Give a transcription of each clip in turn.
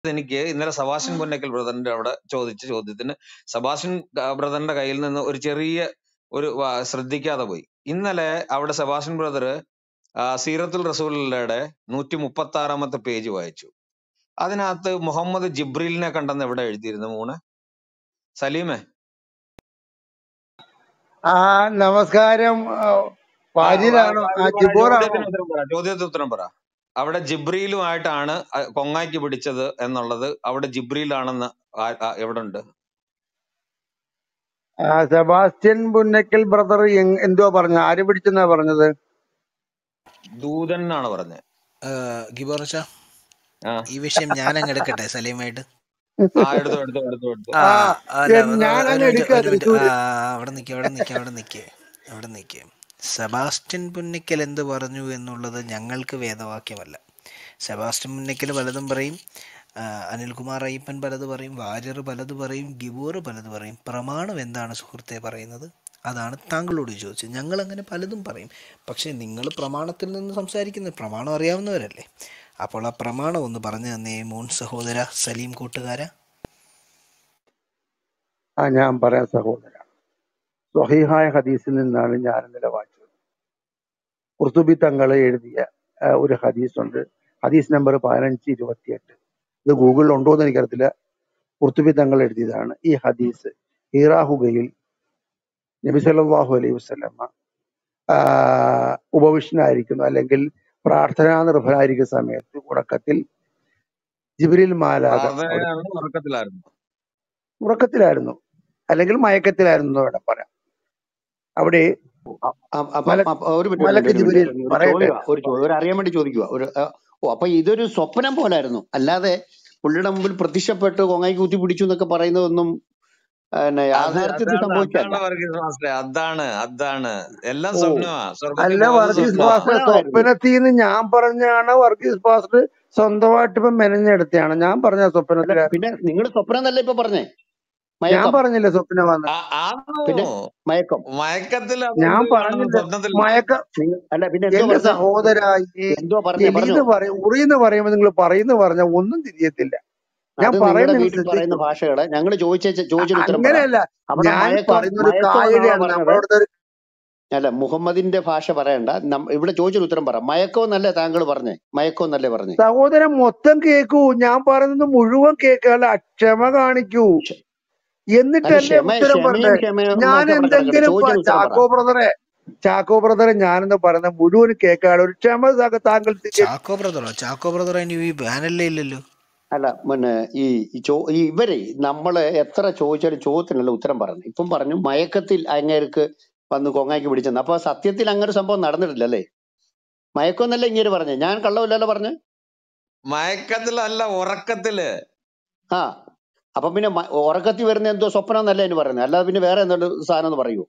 എനിക്ക് ഇന്നലെ സബാഷൻ പുന്നക്കൽ ബ്രദറിന്റെ അവിടെ ചോദിച്ച ചോദ്യത്തിന് സബാഷൻ ബ്രദറിന്റെ കയ്യിൽ നിന്ന് ഒരു ചെറിയ ഒരു വ- ശ്രദ്ധിക്കാതെ പോയി ഇന്നലെ അവിടെ സെബാസ്റ്റ്യൻ ബ്രദർ സീറത്തുൽ റസൂലുള്ളയുടെ നൂറ്റി മുപ്പത്തി ആറാമത്തെ പേജ് വായിച്ചു അതിനകത്ത് മുഹമ്മദ് ജിബ്രീലിനെ കണ്ടെന്ന് എവിടെ എഴുതിയിരുന്നു മൂന്ന് സലീമേ ആ നമസ്കാരം ആ, ആ വ- ഫാജിലാണോ വ- ആ ഇത് പറ ജിബോറാണോ ചോദ്യത്തിന് ഉത്തരം പറ ചോദ്യത്തിന് ഉത്തരം പറ അവിടെ ജിബ്രീലുമായിട്ടാണ് അ- കൊങ്ങായ്ക്ക് പിടിച്ചത് എന്നുള്ളത് അവിടെ ജിബ്രീലാണെന്ന് ആ- ആ- എവിടെ ഉണ്ട് ആ, സെബാസ്റ്റ്യൻ പുന്നക്കൽ ബ്രദർ എന്തുവാ പറഞ്ഞ ആര് പിടിച്ചെന്നാ പറഞ്ഞത് ദൂതൻ എന്നാണ് പറഞ്ഞത് ഗിബോറച്ച ആ ഈ വിഷയം ഞാൻ അങ്ങ് എടുക്കട്ടെ സലീമായിട്ട് ആ എടുത്തു എടുത്തു എടുത്തു എടുത്തു ആ ആ അല്ല എ- ഒരു ഞാൻ ഒരു അങ്ങ് മിനിറ്റ് എടുക്കുക ഒരു മിനിറ്റ് തൃശ്ശൂര് ആ അവിടെ നിൽക്കുക അവിടെ നിൽക്കുക അവിടെ നിൽക്കുക അവിടെ നിൽക്കുക സെബാസ്റ്റ്യൻ പുന്നിക്കൽ എന്ത് പറഞ്ഞു എന്നുള്ളത് ഞങ്ങൾക്ക് വേദവാക്യമല്ല സെബാസ്റ്റ്യൻ പുന്നിക്കൽ പലതും പറയും ആ, അനിൽകുമാർ അയ്യപ്പൻ പലത് പറയും വാര്യർ പലത് പറയും ഗിബൂർ പലത് പറയും പ്രമാണം എന്താണ് സുഹൃത്തെ പറയുന്നത് അതാണ് താങ്കളോട് ചോദിച്ചത് ഞങ്ങൾ അങ്ങനെ പലതും പറയും പക്ഷേ നിങ്ങൾ പ്രമാണത്തിൽ നിന്ന് സംസാരിക്കുന്നത് പ്രമാണം അറിയാവുന്നവരല്ലേ അപ്പോൾ ആ പ്രമാണം ഒന്ന് പറഞ്ഞു തന്നേ മൂൺ സഹോദര സലീം കൂട്ടുകാര ആ ഞാൻ പറയാം സഹോദര സ്വഹീഹായ ഹദീസിൽ നിന്നാണ് ഞാൻ ഇന്നലെ വായിച്ചത് കുർത്തുബി തങ്ങളെ എഴുതിയ ആ, ഒരു ഹദീസ് ഉണ്ട് ഹദീസ് നമ്പർ പതിനഞ്ച് ഇരുപത്തിയെട്ട് ഇത് ഗൂഗിളിൽ ഉണ്ടോ എന്ന് എനിക്കറിയത്തില്ല കുർത്തുബി തങ്ങൾ എഴുതിയതാണ് ഈ ഹദീസ് ഹീറാഹുബയിൽ നബി സല്ലല്ലാഹു അലൈഹി വസല്ലമ ആ, ഉപവിഷ്ടനായിരിക്കുന്നു അല്ലെങ്കിൽ പ്രാർത്ഥനാ നിർഭരായിരിക്കുന്ന സമയത്ത് ഉറക്കത്തിൽ ജിബ്രീൽ മാലാക അവിടെ പ്രാർത്ഥനയായിരുന്നു ഉറക്കത്തിലായിരുന്നു ഉറക്കത്തിലായിരുന്നു അല്ലെങ്കിൽ മയക്കത്തിലായിരുന്നു എന്ന് വേണം പറയാം അവിടെ അ- അ- അപ്പം മല അപ്പ- ഒരു മിനിറ്റ് ഒരു മലക്ക് മിനിറ്റ് ഒരു ജിബ്രീൽ മിനിറ്റ് ഒരു പറയട്ടെ ചോദ്യം ഒരു ചോദ്യം ഒരു അറിയാൻ വേണ്ടി ചോദിക്കുക ഒരു അ, ഓ അപ്പൊ ഇതൊരു സ്വപ്നം പോലായിരുന്നു അല്ലാതെ പുള്ളിയുടെ മുമ്പിൽ പ്രത്യക്ഷപ്പെട്ട് കൊങ്ങായി കുത്തി പിടിച്ചു എന്നൊക്കെ പറയുന്നതൊന്നും പിന്നെ അത് യാഥാർത്ഥ്യത്തിൽ അതാണ് സംഭവിച്ചതല്ല അതാണ് വർഗീസ് മാസ്റ്ററെ അതാണ് അതാണ് എല്ലാം ഓ സ്വപ്നമാ സ്വർഗത്തിൽ അല്ല പോകുന്നത് വർഗീസ് സ്വപ്നമാ പാസ്റ്റർ സ്വപ്നമായിരുന്നു സ്വപ്നത്തിൽ നിന്ന് ഞാൻ പറഞ്ഞാണ് വർഗീസ് പാസ്റ്റർ സ്വന്തമായിട്ട് ഇപ്പൊ മെനഞ്ഞെടുത്തതാണ് ഞാൻ പറഞ്ഞ അല്ല സ്വപ്നത്തിലായിരുന്നു പിന്നെ നിങ്ങൾ സ്വപ്നം എന്നല്ല ഇപ്പൊ പറഞ്ഞേ ഞാൻ മയക്കം പറഞ്ഞില്ല സ്വപ്നമാന്ന് ആ- ആണോ പിന്നെ മയക്കം മയക്കത്തിൽ ഞാൻ അതുകൊണ്ട് കാണുന്നു പറഞ്ഞില്ല സ്വപ്നത്തിൽ മയക്ക നിങ്ങൾ അല്ല പിന്നെ എന്തോ എന്റെ പറഞ്ഞേ സഹോദര ഈ എന്തോ പറഞ്ഞേ പറഞ്ഞോ എലീന്ന് പറയും ഉറിയെന്ന് പറയുമ്പോ നിങ്ങൾ പറയുന്ന പറഞ്ഞ ഒന്നും തിരിയത്തില്ല ഞാൻ അത് നിങ്ങളുടെ പറയുന്നത് വീട്ടിൽ പറയുന്ന ശ്രദ്ധിക്കും ഭാഷകളെ ഞങ്ങൾ ചോദിച്ച ചോദിച്ചൊരു ഉത്തരം പറ അങ്ങനെയല്ല അവിടെ ഞാൻ മയക്കം പറയുന്ന ഒരു മയക്കം എന്നാണോ കായലാണ് പറഞ്ഞത് നമ്മളവിടുത്തെ ഒരു അല്ല മുഹമ്മദിന്റെ ഭാഷ പറയണ്ട നം- ഇവിടെ ചോദിച്ചൊരു ഉത്തരം പറ മയക്കം എന്നല്ലേ താങ്കൾ പറഞ്ഞേ മയക്കം എന്നല്ലേ പറഞ്ഞേ സഹോദരൻ മൊത്തം കേക്കൂ ഞാൻ പറയുന്നത് മുഴുവൻ കേൾക്കാല്ല ക്ഷമ കാണിക്കൂ ക്ഷ- അല്ല എന്നിട്ടല്ലേ ക്ഷമ ഉത്തരം ക്ഷമയും പറഞ്ഞേ ക്ഷമയും ഞാൻ ഒക്കെ അവിടെ കിടക്കട്ടെ എന്തെങ്കിലും പ- ചോദിച്ചൊരു ഉത്തരം പറ ചാക്കോ ബ്രദറെ ചാക്കോ ബ്രദറെ ഞാനെന്ന് പറയുന്ന മുഴുവൻ കേൾക്കാതെ ഒരു ക്ഷമ സഹ- താങ്കൾ തിരികെ ചാക്കോ ബ്രദറോ ചാക്കോ ബ്രദർ അതിന് ഈ ബാനല്ലേ ഇല്ലല്ലോ അല്ല പിന്നെ ഈ ഈ ചോ ഈ ഇവരെ നമ്മള് എത്ര ചോദിച്ചാലും ചോദ്യത്തിനല്ല ഉത്തരം പറഞ്ഞു ഇപ്പം പറഞ്ഞു മയക്കത്തിൽ അങ്ങേർക്ക് വന്ന് കൊങ്ങാക്കി പിടിച്ചെന്ന് അപ്പൊ സത്യത്തിൽ അങ്ങനെ ഒരു സംഭവം നടന്നിട്ടില്ലല്ലേ മയക്കം എന്നല്ലേ ഇങ്ങനെ പറഞ്ഞു ഞാൻ കള്ളമില്ലല്ലോ പറഞ്ഞു മയക്കത്തിലല്ല ഉറക്കത്തില് ആ അപ്പൊ പിന്നെ മ- ഉറക്കത്തിൽ വരുന്ന എന്തോ സ്വപ്നം എന്നല്ലേ അതിന് പറയുന്നത് അല്ലാതെ പിന്നെ വേറെ എന്തുകൊണ്ട് സാധനം എന്ന് പറയൂ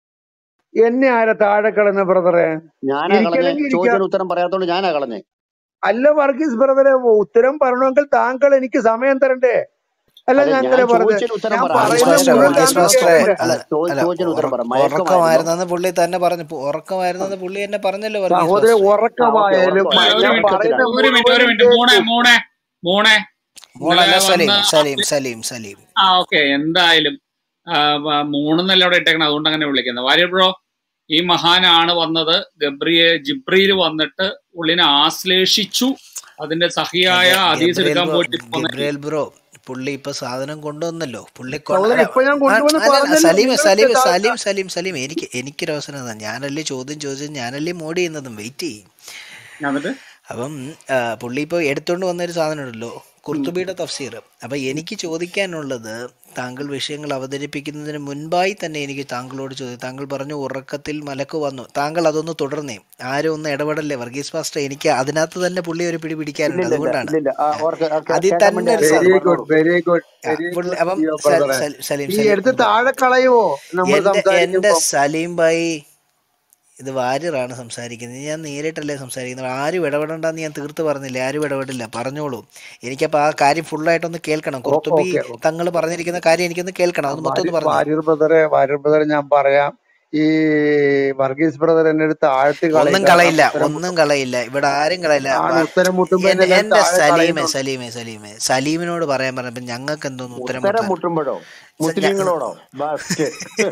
എന്നെ ആരാ താഴെ കളഞ്ഞ ബ്രദറെ ഞാനാ കളഞ്ഞ ഇരിക്കണമെങ്കിൽ ഇരിക്കാം ചോദ്യത്തിന് ഉത്തരം പറയാത്തോണ്ട് ഞാനാ കളഞ്ഞേ അല്ല വർഗീസ് ബ്രദറെ ഉത്തരം പറയണമെങ്കിൽ താങ്കൾ എനിക്ക് സമയം തരണ്ടേ അല്ല അല്ല ഞാൻ ഞാൻ അങ്ങനെ പറഞ്ഞത് ചോദിച്ചതിന് ഉത്തരം ഞാൻ പറ വർഗീസ് പറയുന്ന മാസ്റ്റർ മുഴുവൻ മയക്കം വർഗീസ് താങ്കൾ മാസ്റ്ററെ മയക്കം കേൾക്കണ്ടേ അല്ല അത് ചോ- അല്ല ചോദിച്ചതിന് ഉത്തരം ഉറ- പറ മയക്കമായിരുന്നോ ഉറക്കമായിരുന്നെന്ന് പുള്ളി തന്നെ പറഞ്ഞു പു- ഉറക്കമായിരുന്നെന്ന് പുള്ളി തന്നെ പറഞ്ഞല്ലോ വർഗീസ് സഹോദരൻ മാസ്റ്ററെ ആ ഓക്കെ ഉറക്കമായാലും ഉറക്കമായിരുന്നു ഞാൻ ഒരു മിനിറ്റ് പറയുന്ന മയക്കത്തിലാണ് ഒരു മിനിറ്റ് ഒരു മുഴുവനും മിനിറ്റ് മൂണെ കേൾക്കൂ മൂണെ മൂണെ മോളല്ല ഇന്നലെ സലീം വന്ന സലീം സലീം സലീം ആ ഓക്കെ എന്തായാലും ആ, വ- മൂന്നെന്നല്ല അവിടെ ഇട്ടേക്കണം അതുകൊണ്ട് അങ്ങനെ വിളിക്കുന്നത് വാര്യ ബ്രോ ഈ മഹാനാണ് വന്നത് ഗബ്രിയെ ജിബ്രിയിൽ വന്നിട്ട് ഉള്ളിനെ ആശ്ലേഷിച്ചു അതിന്റെ സഹിയായ ഗ- ഹദീസ് ഗബ്രിയേൽ എടുക്കാൻ ബ്രോ പോയിട്ട് പോന്നെ ഗബ്രിയേൽ ബ്രോ പുള്ളി ഇപ്പൊ സാധനം കൊണ്ടുവന്നല്ലോ പുള്ളി കൊ- സഹോദരൻ അല്ല ഇപ്പൊ ഞാൻ ആ, കൊണ്ടുവന്ന് അല്ല പറഞ്ഞല്ലോ സലീം നിങ്ങൾ സലീം താ- സലീം സലീം സലീം എനിക്ക് എനിക്കൊരു അവസരം തന്നെ ഞാനല്ലേ ചോദ്യം ചോദിച്ചത് ഞാനല്ലേ മോഡ് ചെയ്യുന്നതും വെയിറ്റ് ചെയ്യും എന്നിട്ട് അപ്പം ആ, പുള്ളി ഇപ്പോൾ എടുത്തുകൊണ്ട് വന്നൊരു സാധനം ഉണ്ടല്ലോ കുർത്തുബിയുടെ തഫ്സീർ അപ്പം എനിക്ക് ചോദിക്കാനുള്ളത് താങ്കൾ വിഷയങ്ങൾ അവതരിപ്പിക്കുന്നതിന് മുൻപായി തന്നെ എനിക്ക് താങ്കളോട് ചോദിച്ചു താങ്കൾ പറഞ്ഞു ഉറക്കത്തിൽ മലക്ക് വന്നു താങ്കൾ അതൊന്ന് തുടർന്നേ ആരും ഒന്ന് ഇടപെടല്ലേ വർഗീസ് മാസ്റ്റർ എനിക്ക് അതിനകത്ത് തന്നെ പുള്ളി ഒരു പിടി പിടിക്കാനുണ്ട് ഇല്ലില്ല അതുകൊണ്ടാണ് ഇല്ലില്ല ആ, ഓർക്ക് ആ, കേ- അതിൽ കേൾക്കാൻ തന്നെ വേണ്ടി ഒരു അറിയാം വെരി സാധനം ഗുഡ് പറഞ്ഞോളൂ വെരി ഗുഡ് ആ, വെരി പുള്ളി ഗുഡ് അപ്പം ജിയോ സ- ബ്രദറെ സ- സലീം ഈ സലീം എടുത്ത് ഒന്ന് പറ താഴെ കളയുവോ നമ്മൾ എൻ്റെ എൻ്റെ സംസാരിക്കുമ്പോ സലീം ഭായി ഇത് വാര്യറാണ് സംസാരിക്കുന്നത് ഞാൻ നേരിട്ടല്ലേ സംസാരിക്കുന്നത് ആരും ഇടപെടണ്ടെന്ന് ഞാൻ തീർത്ത് പറഞ്ഞില്ല ആരും ഇടപെടില്ല പറഞ്ഞോളൂ എനിക്കപ്പോൾ ആ കാര്യം ഫുള്ളായിട്ടൊന്ന് കേൾക്കണം കുർത്തുബി ഓക്കെ ഓക്കെ തങ്ങൾ പറഞ്ഞിരിക്കുന്ന കാര്യം എനിക്കൊന്ന് കേൾക്കണം അത് മൊത്തം ഒന്ന് വാര്യർ പറഞ്ഞേ വാര്യർ ബ്രദറെ വാര്യർ ബ്രദറെ ഞാൻ പറയാം ഈ വർഗീസ് ബ്രദർ എന്നെ അടുത്ത് ആഴ്ത്തി ഒന്നും കളയില്ല കളയില്ല ഉത്തരം ഒന്നും കളയില്ല ഇവിടെ ആരും കളയില്ല ആണ് വ- ഉത്തരം മുട്ടുമ്പോ എൻ- എന്നെ എന്റെ താഴെ സലീമെ കളയുന്നുണ്ട് സലീമെ സലീമെ സലീമിനോട് പറയാൻ പറഞ്ഞപ്പോ ഞങ്ങൾക്ക് എന്തോന്ന് ഉത്തരം ഉത്തരം മുട്ടാൻ മുട്ടുമ്പോഴോ സ- ഞ- മുസ്ലിങ്ങളോടോ ബസ്റ്റ്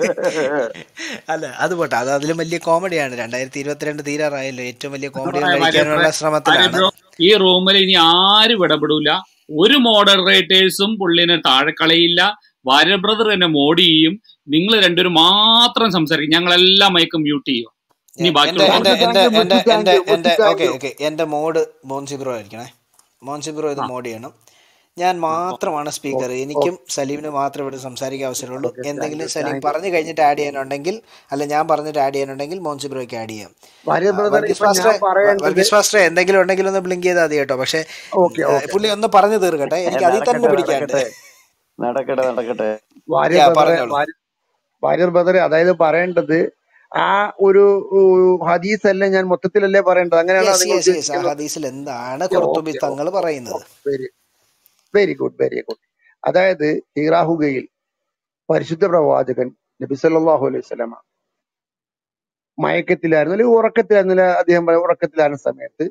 അല്ല അത് പോട്ടെ അത് അതിലും വലിയ കോമഡിയാണ് രണ്ടായിരത്തി ഇരുപത്തിരണ്ട് തീരാറായല്ലോ ഏറ്റവും വലിയ കോമഡികൾ വാര്യ കഴിക്കാനുള്ള ബ്രോ ശ്രമത്തിലാണ് ബ്രോ ഈ റൂമിൽ ഇനി ആരും ഇടപെടൂല ഒരു മോഡറേറ്റേഴ്സും പുള്ളിനെ താഴെ കളയില്ല വാര്യ ബ്രദർ എന്നെ മോഡ് ചെയ്യും നിങ്ങൾ രണ്ടുപേരും മാത്രം സംസാരിക്കും ഞങ്ങളെല്ലാം മൈക്ക് മ്യൂട്ട് ചെയ്യും ഇനി എന്റെ ബാക്കിയുള്ള എന്റെ മുത്തു എന്റെ താങ്ക് യു എന്റെ മുത്തു താങ്ക് എന്റെ യു മുത്തു എന്റെ താങ്ക് ഓക്കെ യു ഓക്കെ എന്റെ മോഡ് മോൻസിബ്രോ ആയിരിക്കണേ മോൻസിബ്രോ ഇത് ആ മോഡ് ചെയ്യണം ഞാൻ മാത്രമാണ് സ്പീക്കർ എനിക്കും സലീമിന് മാത്രമേ ഇവിടെ സംസാരിക്കാൻ അവസരമുള്ളൂ ഓക്കെ താങ്ക് എന്തെങ്കിലും യു സലീം താങ്ക് യു പറഞ്ഞു കഴിഞ്ഞിട്ട് ആഡ് ചെയ്യാനുണ്ടെങ്കിൽ അല്ല ഞാൻ പറഞ്ഞിട്ട് ആഡ് ചെയ്യാനുണ്ടെങ്കിൽ മോൻസിബ്രോയ്ക്ക് ആഡ് ചെയ്യാം ഭാര്യ ആ, ബ്രദർ വർഗീസ് ഇപ്പൊ മാസ്റ്റർ ഞാൻ പറയേണ്ടത് വർഗീസ് മാസ്റ്റർ എന്തെങ്കിലും ഉണ്ടെങ്കിൽ ഒന്ന് ബ്ലിങ്ക് ചെയ്താൽ മതി കേട്ടോ പക്ഷേ ഓക്കെ ആ, ഓക്കെ പുള്ളി ഒന്ന് പറഞ്ഞു തീർക്കട്ടെ എനിക്ക് അതിൽ തന്നെ നടക്കട്ടെ പിടിക്കാണ്ട് നടക്കട്ടെ നടക്കട്ടെ നടക്കട്ടെ ഭാര്യ യാ ബ്രദറെ പറഞ്ഞോളൂ ഭാര്യ ഭാര്യ ബ്രദറെ അതായത് പറയേണ്ടത് ആ ഒരു ഹദീസ് അല്ലേ ഞാൻ മൊത്തത്തിലല്ലേ പറയേണ്ടത് അങ്ങനെയാണോ യെസ് നിങ്ങൾ യെസ് യെസ് ആ ഉദ്ദേശിക്കുന്നത് ഹദീസിൽ എന്താണ് ഖുർത്തുബി ഓക്കെ തങ്ങൾ പറയുന്നത് very very good very good അതായത് ഇറാഹുകയിൽ പരിശുദ്ധ പ്രവാചകൻ നബി സല്ലല്ലാഹു അലൈഹി വസല്ലമ മയക്കത്തിലായിരുന്നു അല്ലെങ്കിൽ ഉറക്കത്തിലായിരുന്നു അല്ലെ അദ്ദേഹം പറ- ഉറക്കത്തിലായിരുന്ന സമയത്ത്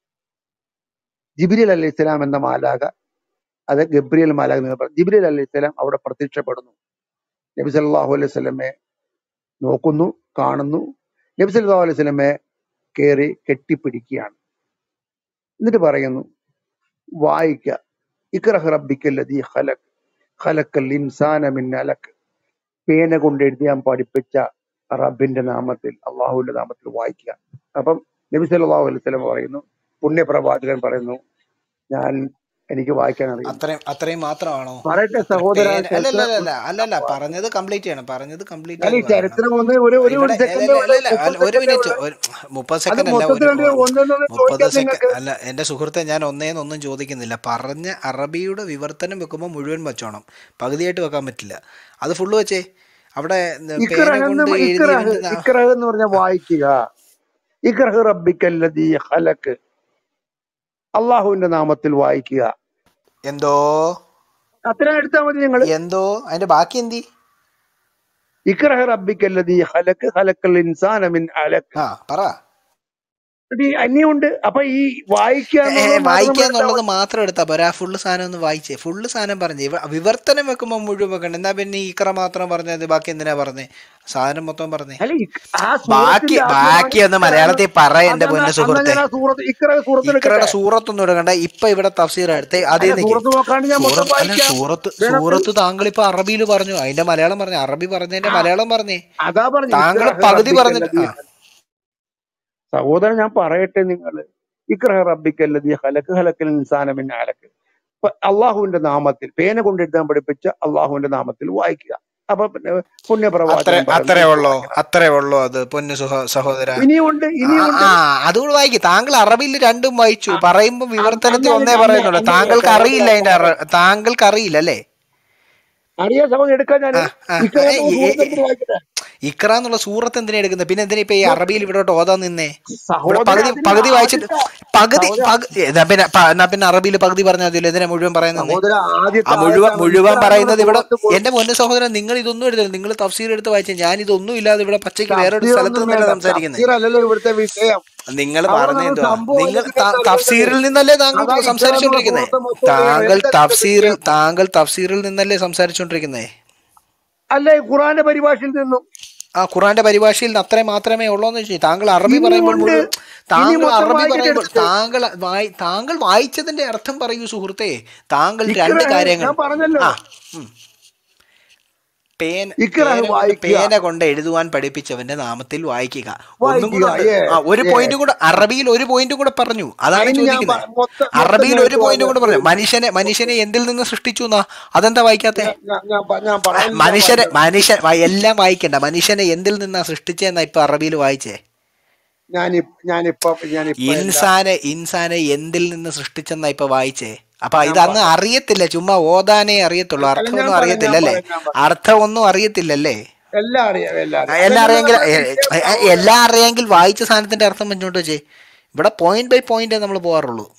ജിബ്രീൽ അലൈഹി സ്വലാം എന്ന മാലാക അത് ഗബ്രിയൽ മാലാക എന്ന് പറയും ജിബ്രീൽ അലൈഹി സ്വലാം അവിടെ പ്രത്യക്ഷപ്പെടുന്നു നബി സല്ലല്ലാഹു അലൈഹി വസല്ലമയെ നോക്കുന്നു കാണുന്നു നബി സല്ലല്ലാഹു അലൈഹി വസല്ലമയെ കയറി കെട്ടിപ്പിടിക്കുകയാണ് എന്നിട്ട് പറയുന്നു വായിക്ക ഇക്റഹ് റബ്ബിക്കല്ലദീ ഖലഖ് ഖലഖൽ ഇൻസാന മിൻ അലക് പേന കൊണ്ട് എഴുതിയാൻ പഠിപ്പിച്ച റബ്ബിന്റെ നാമത്തിൽ അള്ളാഹുവിന്റെ നാമത്തിൽ വായിക്കുക അപ്പം നബി സല്ലല്ലാഹു അലൈഹി വസല്ലം പറയുന്നു പുണ്യപ്രവാചകൻ പറയുന്നു ഞാൻ എനിക്ക് വായിക്കാൻ അറിയുന്നു അത്രയും അത്രയും മാത്രമാണോ പറയട്ടെ അത്ര സഹോദര പേന അല്ലല്ല ചരിത്രം അല്ല അല്ലല്ല പറഞ്ഞത് കംപ്ലീറ്റ് ചെയ്യണം പറഞ്ഞത് കംപ്ലീറ്റ് ഞാൻ ഈ ആയിട്ട് പറയണം ചരിത്രം ഒന്ന് ഒരു ഒരു ഒരു ഇവിടെ സെക്കൻഡേ അല്ല ഉള്ളൂ അല്ല മുപ്പത് ഒരു സെക്കൻഡേ മിനിറ്റ് ഉള്ളൂ ഒരു മുപ്പത് അത് സെക്കൻഡ് അല്ല ഒരു മൊത്തത്തിൽ ഒ- ഒന്നൊന്നും മുപ്പത് ചോദിക്കാൻ സെക്കൻഡ് നിങ്ങൾക്ക് അല്ല എൻ്റെ സുഹൃത്തെ ഞാൻ ഒന്നേന്നൊന്നും ചോദിക്കുന്നില്ല പറഞ്ഞ അറബിയുടെ വിവർത്തനം വെക്കുമ്പോൾ മുഴുവൻ വെച്ചോണം പകുതിയായിട്ട് വെക്കാൻ പറ്റില്ല അത് ഫുള്ള് വെച്ചേ അവിടെ ന- പേന ഇക്റഹ് എന്ന് കൊണ്ട് ഇക്റഹ് എഴുതിയവന്റെ നാ- ഇക്റഹ് എന്ന് പറഞ്ഞാൽ വായിക്കുക ഇക്റഹ് റബ്ബിക്കല്ലദീ ഖലഖ് അള്ളാഹുവിന്റെ നാമത്തിൽ വായിക്കുക എന്തോ അത്രയും എടുത്താൽ മതി നിങ്ങൾ എന്തോ അതിന്റെ ബാക്കി എന്തി ഇക്റഹ് റബ്ബിക്കല്ലദീ ഖലഖ് ഖലഖൽ ഇൻസാന മിൻ അലക് ആ പറ ഇത് അന്യമുണ്ട് അപ്പൊ ഈ വായിക്കുക ഏ, എന്നുള്ളത് മാത്രം നമ്മൾ വായിക്കുക എടുത്താൽ എന്നുള്ളത് മതി മാത്രം എടുത്താ പോരാ ഫുള്ള് സാധനം ഒന്ന് വായിച്ചേ ഫുള്ള് സാധനം പറഞ്ഞേ ഇവ- വിവർത്തനം വെക്കുമ്പോൾ മുഴുവൻ വെക്കണ്ട എന്നാ പിന്നെ ഈക്ര മാത്രം പറഞ്ഞത് ബാക്കി എന്തിനാ പറഞ്ഞേ സാധനം മൊത്തം പറഞ്ഞേ അല്ല ഇക്- ആ ബാക്കി സൂറത്തിന്റെ ബാക്കി ആത്മാവ് ഒന്ന് മലയാളത്തിൽ പറ എന്റെ അതെന്നാ പൊന്നു അന്നാ സുഹൃത്തെ ഞാൻ ആ സൂറത്ത് ഇക്റഹ് സൂറത്ത് എടുക്കട്ടെ ഇക്രയുടെ സൂറത്തൊന്നും എടുക്കണ്ട ഇപ്പൊ ഇവിടെ തഫ്സീർ എടുത്ത് അതേ അല്ല നിൽക്കേ സൂറത്ത് നോക്കാണ്ട് ഞാൻ മൊത്തം സൂറത്ത് അല്ല വായിക്കാം സൂറത്ത് വേണമെങ്കിൽ സൂറത്ത് താങ്കൾ ഇപ്പൊ അറബിയിൽ പറഞ്ഞു അതിന്റെ മലയാളം പറഞ്ഞു അറബി പറഞ്ഞതിന്റെ ആ മലയാളം പറഞ്ഞേ അതാ പറഞ്ഞു താങ്കൾ ഇക്റഹ് പകുതി പറഞ്ഞിട്ട് റബ്ബിക്കല്ലദീ ആ സഹോദരൻ ഞാൻ പറയട്ടെ നിങ്ങൾ ഇക്റഹ് റബ്ബിക്കല്ലദീ ഖലഖ് ഖലഖൽ ഇൻസാന മിൻ അലക് ഇപ്പൊ അള്ളാഹുവിന്റെ നാമത്തിൽ പേന കൊണ്ട് എഴുതാൻ പഠിപ്പിച്ച അള്ളാഹുവിന്റെ നാമത്തിൽ വായിക്കുക അപ്പൊ പിന്നെ അത്ര പുണ്യപ്രവാചകൻ പറയുന്നു അത്രേ എനിക്ക് ഉള്ളോ വായിക്കണം അത്രേ ഉള്ളോ അത് പൊന്നു സുഹ- സഹോദര ഇനിയുണ്ട് ആ ഇനിയുണ്ട് ആ, അതുകൂടെ വായിക്കും താങ്കൾ അറബിയിൽ രണ്ടും വായിച്ചു അ- പറയുമ്പോ അ- വിവർത്തനത്തിൽ അങ്ങനെ ഒന്നേ അങ്ങനെ പറയുന്നുള്ളൂ അങ്ങനെ താങ്കൾക്ക് അറിയില്ല സഹോദര അതിന്റെ അറ- താങ്കൾക്ക് അറിയില്ല അല്ലേ അറിയാൻ സഹോദരൻ എടുക്കാൻ ഞാൻ ആ ആ ഇക്റഹ് ഏ, എന്നുള്ള ഏ, ഏ, സൂറത്ത് എടുത്ത് വായിക്കട്ടെ ഇക്ര എന്നുള്ള സൂറത്ത് എന്തിനാ എടുക്കുന്നത് പിന്നെ എന്തിനാ ഇപ്പൊ ഈ സൂറത്ത് അറബിയിൽ ഇവിടോട്ട് ഓതാൻ നിന്നേ ഇവിടെ സഹോദരൻ പകുതി അതിന്റെ പകുതി വായിച്ചിട്ട് ആദ്യത്തെ പകുതി സഹോദര പകു- എന്നാ പിന്നെ പ- എന്നാ പിന്നെ അറബിയിൽ പകുതി പറഞ്ഞാൽ മതിയല്ലോ എന്തിനാ മുഴുവൻ പറയാൻ നിന്നേ സഹോദര ആ ആദ്യത്തെ മുഴുവൻ ആയത്താണ് മുഴുവൻ ഇക്റഹ് എന്നുള്ള പറയുന്നത് ഇവിടെ സൂറത്ത് പോയി എന്റെ പൊന്നു സഹോദരൻ നിങ്ങൾ ഇതൊന്നും എടുത്തില്ല നിങ്ങൾ തഫ്സീർ എടുത്ത് വായിച്ചേ ഞാൻ ഇതൊന്നും ഇല്ലാതെ ഇവിടെ പച്ചയ്ക്ക് വേറൊരു തഫ്സീർ സ്ഥലത്ത് ഒന്നും നിന്നല്ല വേണ്ട സംസാരിക്കുന്നത് തഫ്സീർ അല്ലല്ലോ ഇവിടുത്തെ വിഷയം നിങ്ങൾ അവിടെ പറഞ്ഞ നമ്മൾ എന്തുവാ സംഭവം നിങ്ങൾ എന്തൊക്കെ ത- അറിയേണ്ടത് തഫ്സീറിൽ നിന്നല്ലേ താങ്കൾ അതാ ഇക്റഹ് എന്നുള്ള സംസാരിച്ചുകൊണ്ടിരിക്കുന്നത് സൂറത്ത് മൊത്തം അറിയണം താങ്കൾ എന്താ ഇതിന്റെ തഫ്സീറിൽ വിഷയം താങ്കൾ തഫ്സീറിൽ നിന്നല്ലേ സംസാരിച്ചുകൊണ്ടിരിക്കുന്നേ അല്ല ഈ ഖുറാന്റെ പരിഭാഷയിൽ നിന്നും ആ ഖുറാന്റെ പരിഭാഷയിൽ നിന്ന് അത്രേ മാത്രമേ ഉള്ളൂന്ന് വെച്ചാൽ താങ്കൾ അറബി പറയുമ്പോൾ ഇനിയുണ്ട് മുഴുവൻ ഇനി താങ്കൾ മൊത്തം അറബി വായിക്കട്ടെ പറയുമ്പോൾ എടുത്തിട്ട് താങ്കൾ വായി താങ്കൾ വായിച്ചതിന്റെ അർത്ഥം പറയൂ സുഹൃത്തെ താങ്കൾ രണ്ട് ഇക്റഹ് കാര്യങ്ങൾ ഞാൻ പറഞ്ഞല്ലോ ആ ഉം. പേന ഇക്റഹ് പേന കൊണ്ട് വായിക്കുക പേന കൊണ്ട് എഴുതുവാൻ പഠിപ്പിച്ചവന്റെ നാമത്തിൽ വായിക്കുക ഒന്നും കൂടെ വായിക്കുക ഉണ്ട് ആ യെസ് ഒരു യെസ് പോയിന്റ് കൂടെ അറബിയിൽ ഒരു പോയിന്റ് കൂടെ പറഞ്ഞു അതാണ് അതിന് ഞാൻ ചോദിക്കുന്നത് പ- മൊത്തം മൊത്തം അറബിയിൽ ഞാൻ ഒരു പോയിന്റ് കൂടെ പറഞ്ഞു ചോദിച്ചു മനുഷ്യനെ മനുഷ്യനെ എന്തിൽ നിന്ന് സൃഷ്ടിച്ചു എന്നാ അതെന്താ വായിക്കാത്തെ ഞാൻ ഞാൻ ഞാൻ പ- ഞാൻ ആ, പറയാൻ ഞാൻ മനുഷ്യനെ പറഞ്ഞത് മനുഷ്യൻ വ- എല്ലാം വായിക്കണ്ട മനുഷ്യനെ എന്തിൽ നിന്നാ സൃഷ്ടിച്ചെന്നാ ഇപ്പൊ അറബിയിൽ വായിച്ചേ ഞാനിപ്പ ഞാനിപ്പോ ഞാനിപ്പോ എല്ലാം ഇൻസാനെ ഇൻസാനെ എന്തിൽ നിന്ന് സൃഷ്ടിച്ചെന്നാ ഇപ്പൊ വായിച്ചേ അപ്പൊ ഞാൻ ഇത് അന്ന് പറയാം അറിയത്തില്ല ചുമ്മാ ഓതാനേ അറിയത്തുള്ളൂ അല്ല ഞാൻ അർത്ഥമൊന്നും പറയാം അറിയത്തില്ല ഞാൻ അല്ലേ പറയാം ഞാൻ പറയാം അർത്ഥം ഒന്നും അറിയത്തില്ലല്ലേ എല്ലാം അറിയാം എല്ലാം ആ, അറിയാം എല്ലാം അതല്ലല്ലോ അറിയെങ്കിൽ നമ്മുടെ വിഷയം എ- എ- സഹോദര എല്ലാം അറിയാമെങ്കിൽ വായിച്ച സാധനത്തിന്റെ അർത്ഥം വെച്ചോണ്ട് വെച്ചേ ഇവിടെ പോയിന്റ് ബൈ പോയിന്റ് നമ്മൾ പോകാറുള്ളൂ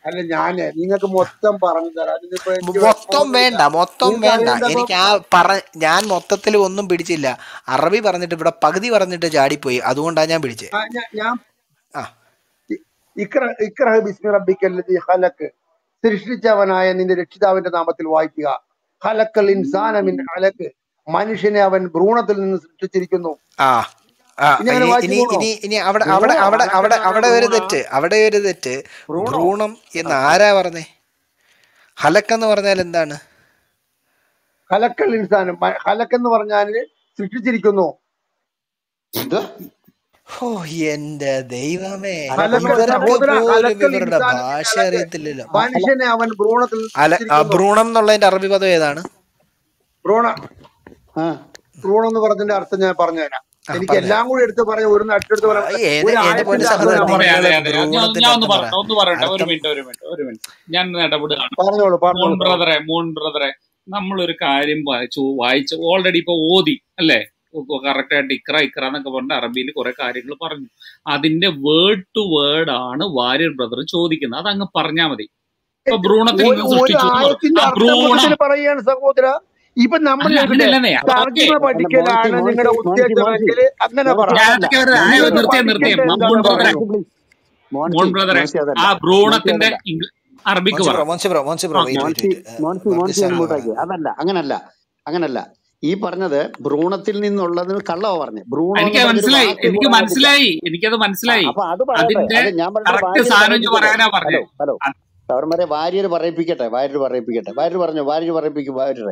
അല്ല ഞാന് നിങ്ങൾക്ക് മൊത്തം പറഞ്ഞു തരാം അതിനിപ്പോ എനിക്ക് മൊത്തം വിഷമമൊന്നുമില്ല വേണ്ട മൊത്തം നിങ്ങൾക്ക് വേണ്ട അറിയേണ്ടപ്പം എനിക്ക് ആ പറ ഞാൻ മൊത്തത്തിൽ ഒന്നും പിടിച്ചില്ല അറബി പറഞ്ഞിട്ട് ഇവിടെ പകുതി പറഞ്ഞിട്ട് ചാടിപ്പോയി അതുകൊണ്ടാണ് ഞാൻ പിടിച്ചത് ആ, ഞാൻ ഞാൻ ആ ഇക്ര ഇക്ര ബിസ്മി റബ്ബിക്കല്ലതി ഖലക്ക് സൃഷ്ടിച്ചവനായ നിന്റെ രക്ഷിതാവിന്റെ നാമത്തിൽ വായിക്കുക ഖലക്കൽ ഇൻസാന മിൻ അലക്ക് മനുഷ്യനെ അവൻ ഭ്രൂണത്തിൽ നിന്ന് സൃഷ്ടിച്ചിരിക്കുന്നു ആ ആ ഇനി അങ്ങനെ ഇനി വായിച്ചു ഇനി പോകണോ ഇനി ഇനി അവിടെ അവിടെ ഭ്രൂണം അവിടെ അവിടെ അലക്കെന്നാണ് അവിടെ ഒരു ഭ്രൂണ തെറ്റ് അവിടെ ഒരു തെറ്റ് ഭ്രൂണോ ഭ്രൂണം എന്ന് ആ. ആരാ പറഞ്ഞേ ഹലക്കെന്ന് പറഞ്ഞാൽ എന്താണ് ഖലക്കൽ ഇൻസാൻ ഖലക്ക് എന്ന് പറഞ്ഞാൽ സൃഷ്ടിച്ചിരിക്കുന്നു എന്ത് ഓ എന്റെ ദൈവമേ ഖലക്കൽ ഇവർക്ക് സഹോദര പോലും ഖലക്കൽ ഇവരുടെ ഇൻസാൻ മിൻ ഭാഷ അലക്ക് അറിയത്തില്ലല്ലോ മനുഷ്യനെ അവൻ ഭ്രൂണത്തിൽ നിന്ന് അല ആ, സൃഷ്ടിച്ചിരിക്കുന്നു ഭ്രൂണം എന്നുള്ളതിന്റെ അറബി പദം ഏതാണ് ഭ്രൂണ ആ ഭ്രൂണം എന്ന് പറഞ്ഞതിന്റെ അർത്ഥം ഞാൻ പറഞ്ഞുതരാം ആ എനിക്ക് പറഞ്ഞോ എല്ലാം കൂടി എടുത്ത് പറയാം ഒരു നട്ടെടുത്ത് ആ, പറയാം എന്റെ ഒരു എന്റെ പൊന്നു ആയത്തിന്റെ അർത്ഥം സഹോദരൻ ഞാൻ അതെ പറയാം നിങ്ങൾ അതെ അതെ ഞാൻ ഭ്രൂണത്തിന്റെ ഞാൻ ഒന്ന് അർത്ഥം പറ പറയട്ടെ ഒന്ന് പറയട്ടെ ഒരു അർത്ഥം മിനിറ്റ് ഒരു മിനിറ്റ് ഒരു മിനിറ്റ് ഞാൻ ഒന്ന് ഇടപെടുകയാണ് പറഞ്ഞോളൂ മോൻ പറഞ്ഞോളൂ സഹോദരൻ ബ്രദറെ മോൻ ബ്രദറെ നമ്മളൊരു കാര്യം വായിച്ചു വായിച്ചു ഓൾറെഡി ഇപ്പൊ ഓതി അല്ലേ കറക്റ്റ് ആയിട്ട് ഇക്ര ഇക്ര എന്നൊക്കെ പറഞ്ഞ അറബിയിൽ കുറെ കാര്യങ്ങൾ പറഞ്ഞു അതിന്റെ വേർഡ് ടു വേർഡ് ആണ് വാര്യർ ബ്രദർ ചോദിക്കുന്നത് അത് അങ്ങ് പറഞ്ഞാൽ മതി ഇപ്പൊ ഭ്രൂണത്തിൽ ഒരു നിന്ന് ഒരു സൃഷ്ടിച്ചു എന്ന് പറഞ്ഞു ആയത്തിന്റെ ആ അർത്ഥം ഭ്രൂണം മൊത്തത്തിൽ പറയുകയാണ് സഹോദര ഇപ്പൊ നമ്മൾ അല്ല ചോദിക്കട്ടെ അങ്ങനെയല്ലെന്നേ ഓക്കെ തർജ്ജിമ അല്ല മോൻസി പഠിക്കലാണ് മോൻസി നിങ്ങളുടെ മോൻസി മോൻസി ഉദ്ദേശമെങ്കിൽ അങ്ങനെ പറ മോൻസി അതല്ല ഞാനൊക്കെ ഒരു ആയ മോൻസി നിങ്ങൾ നിർത്തിയേ നിർത്തിയേ പഠിക്കേണ്ടത് മോൻ എന്താണെന്ന് ബ്രദറെ പറയൂ മോൻസി മോൻ മോൻസി ബ്രദറെ മോൻസി അതല്ല ആ മോൻസി ഭ്രൂണത്തിന്റെ അതല്ല ഇംഗ്ല- അറബിക്ക് മോൻസി പറ bro Monsi bro Monsi bro ആ wait Monsi wait wait Monsi Monsi Varghese ഒന്ന് ആണല്ലോ കൂട്ടാക്കി പറയുന്നത് അതല്ല അങ്ങനല്ല അങ്ങനല്ല ഈ പറഞ്ഞത് ഭ്രൂണത്തിൽ നിന്നുള്ളതിന് കള്ളവ പറഞ്ഞു ഭ്രൂണം എന്ന് എനിക്ക് പറഞ്ഞൊരു മനസ്സിലായി വാക്ക് എനിക്ക് ഖുറാനിലില്ല മനസ്സിലായി എനിക്കത് ആ മനസ്സിലായി അപ്പൊ അത് പറയട്ടെ അതിന്റെ അത് ഞാൻ പറഞ്ഞ കറക്റ്റ് വാര്യർ സാധനം ഇഞ്ഞ് പറയിപ്പിക്കട്ടെ പറയാനാ പറഞ്ഞേ ഹലോ ഹലോ അത് സവർമാരെ വാര്യർ പറയിപ്പിക്കട്ടെ വാര്യർ പറയിപ്പിക്കട്ടെ വാര്യർ പറഞ്ഞു വാര്യർ പറയിപ്പിക്കും വാര്യരെ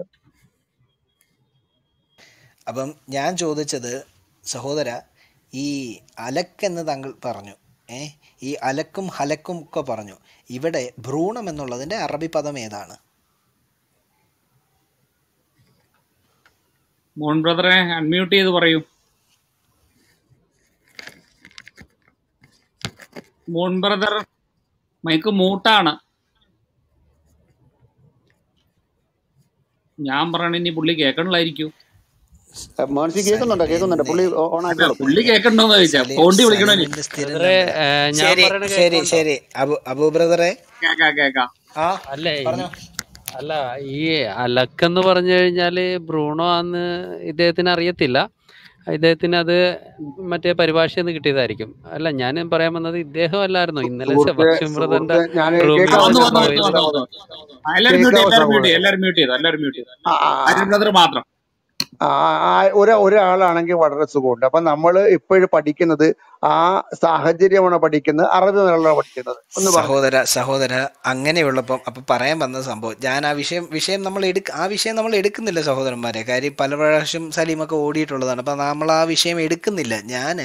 അപ്പം ഞാൻ ചോദിച്ചത് സഹോദര ഈ അലക്ക് എന്ന് താങ്കൾ പറഞ്ഞു ഏ ഈ അലക്കും ഹലക്കും ഒക്കെ പറഞ്ഞു ഇവിടെ ഭ്രൂണം എന്നുള്ളതിൻ്റെ അറബി പദം ഏതാണ് മോൻ ബ്രദറെ അൺമ്യൂട്ട് ചെയ്ത് പറയൂ മോൻ ബ്രദർ മൈക്ക് മൂട്ടാണ് ഞാൻ പറയണ ഇനി പുള്ളി കേൾക്കണില്ലായിരിക്കും മോൻസി കേൾക്കുന്നുണ്ടോ കേൾക്കുന്നുണ്ടോ സലീം പുള്ളി എന്നെ ഓൺ അല്ല ആക്കിയോളൂ പുള്ളി കേൾക്കണ്ടോന്ന് ചോദിച്ചാ സലീം തോണ്ടി വിളിക്കണോ ഇനി സലീമിന്റെ സ്ഥിരം ബ്രദറെ നമ്പർ ഏ, ഞാൻ ശരി പറയണ ശരി കേൾക്കുന്നുണ്ടോ ശരി അബു അബു ബ്രദറെ കേക്കാം കേക്കാം ആ അല്ല ഈ പറഞ്ഞോ അല്ല ഈ അലക്കെന്ന് പറഞ്ഞു കഴിഞ്ഞാല് ബ്രൂണോ ആന്ന് ഇദ്ദേഹത്തിന് അറിയത്തില്ല ഇദ്ദേഹത്തിന് അത് മറ്റേ പരിഭാഷയിൽ നിന്ന് കിട്ടിയതായിരിക്കും അല്ല ഞാൻ പറയാൻ വന്നത് ഇദ്ദേഹം അല്ലായിരുന്നോ ഇന്നലെ സുഹൃത്തെ സെബാസ്റ്റ്യൻ ബ്രദറിന്റെ സുഹൃത്തെ ഞാൻ ആ റൂമിൽ കേൾക്കാവോ വന്നു വന്നിട്ട് വന്നു വന്നു പോയത് വന്നു സഹോദരൻ വന്നു ആ, എല്ലാരും മ്യൂട്ട് ചെയ്ത് കേൾക്കാവോ എല്ലാരും മ്യൂട്ട് ചെയ്ത് സഹോദരൻ എല്ലാരും മ്യൂട്ട് ചെയ്ത് എല്ലാരും മ്യൂട്ട് ചെയ്ത് ആ ആ ആ. ആര്യൻ ബ്രദർ മാത്രം ആ, ആ, ഒരു ഒരാളാണെങ്കിൽ വളരെ സുഖമുണ്ട് അപ്പൊ നമ്മൾ ഇപ്പോഴും പഠിക്കുന്നത് ആ സാഹചര്യമാണ് പഠിക്കുന്നത് അറബി നിലയാണ് പഠിക്കുന്നത് ഒന്ന് പറഞ്ഞു സഹോദര സഹോദര അങ്ങനെയുള്ളപ്പം അപ്പം പറയാൻ വന്ന സംഭവം ഞാൻ ആ വിഷയം വിഷയം നമ്മൾ എടുക്ക ആ വിഷയം നമ്മൾ എടുക്കുന്നില്ല സഹോദരന്മാരെ കാര്യം പല പ്രാവശ്യം സലീമൊക്കെ ഓടിയിട്ടുള്ളതാണ് അപ്പം നമ്മൾ ആ വിഷയം എടുക്കുന്നില്ല ഞാൻ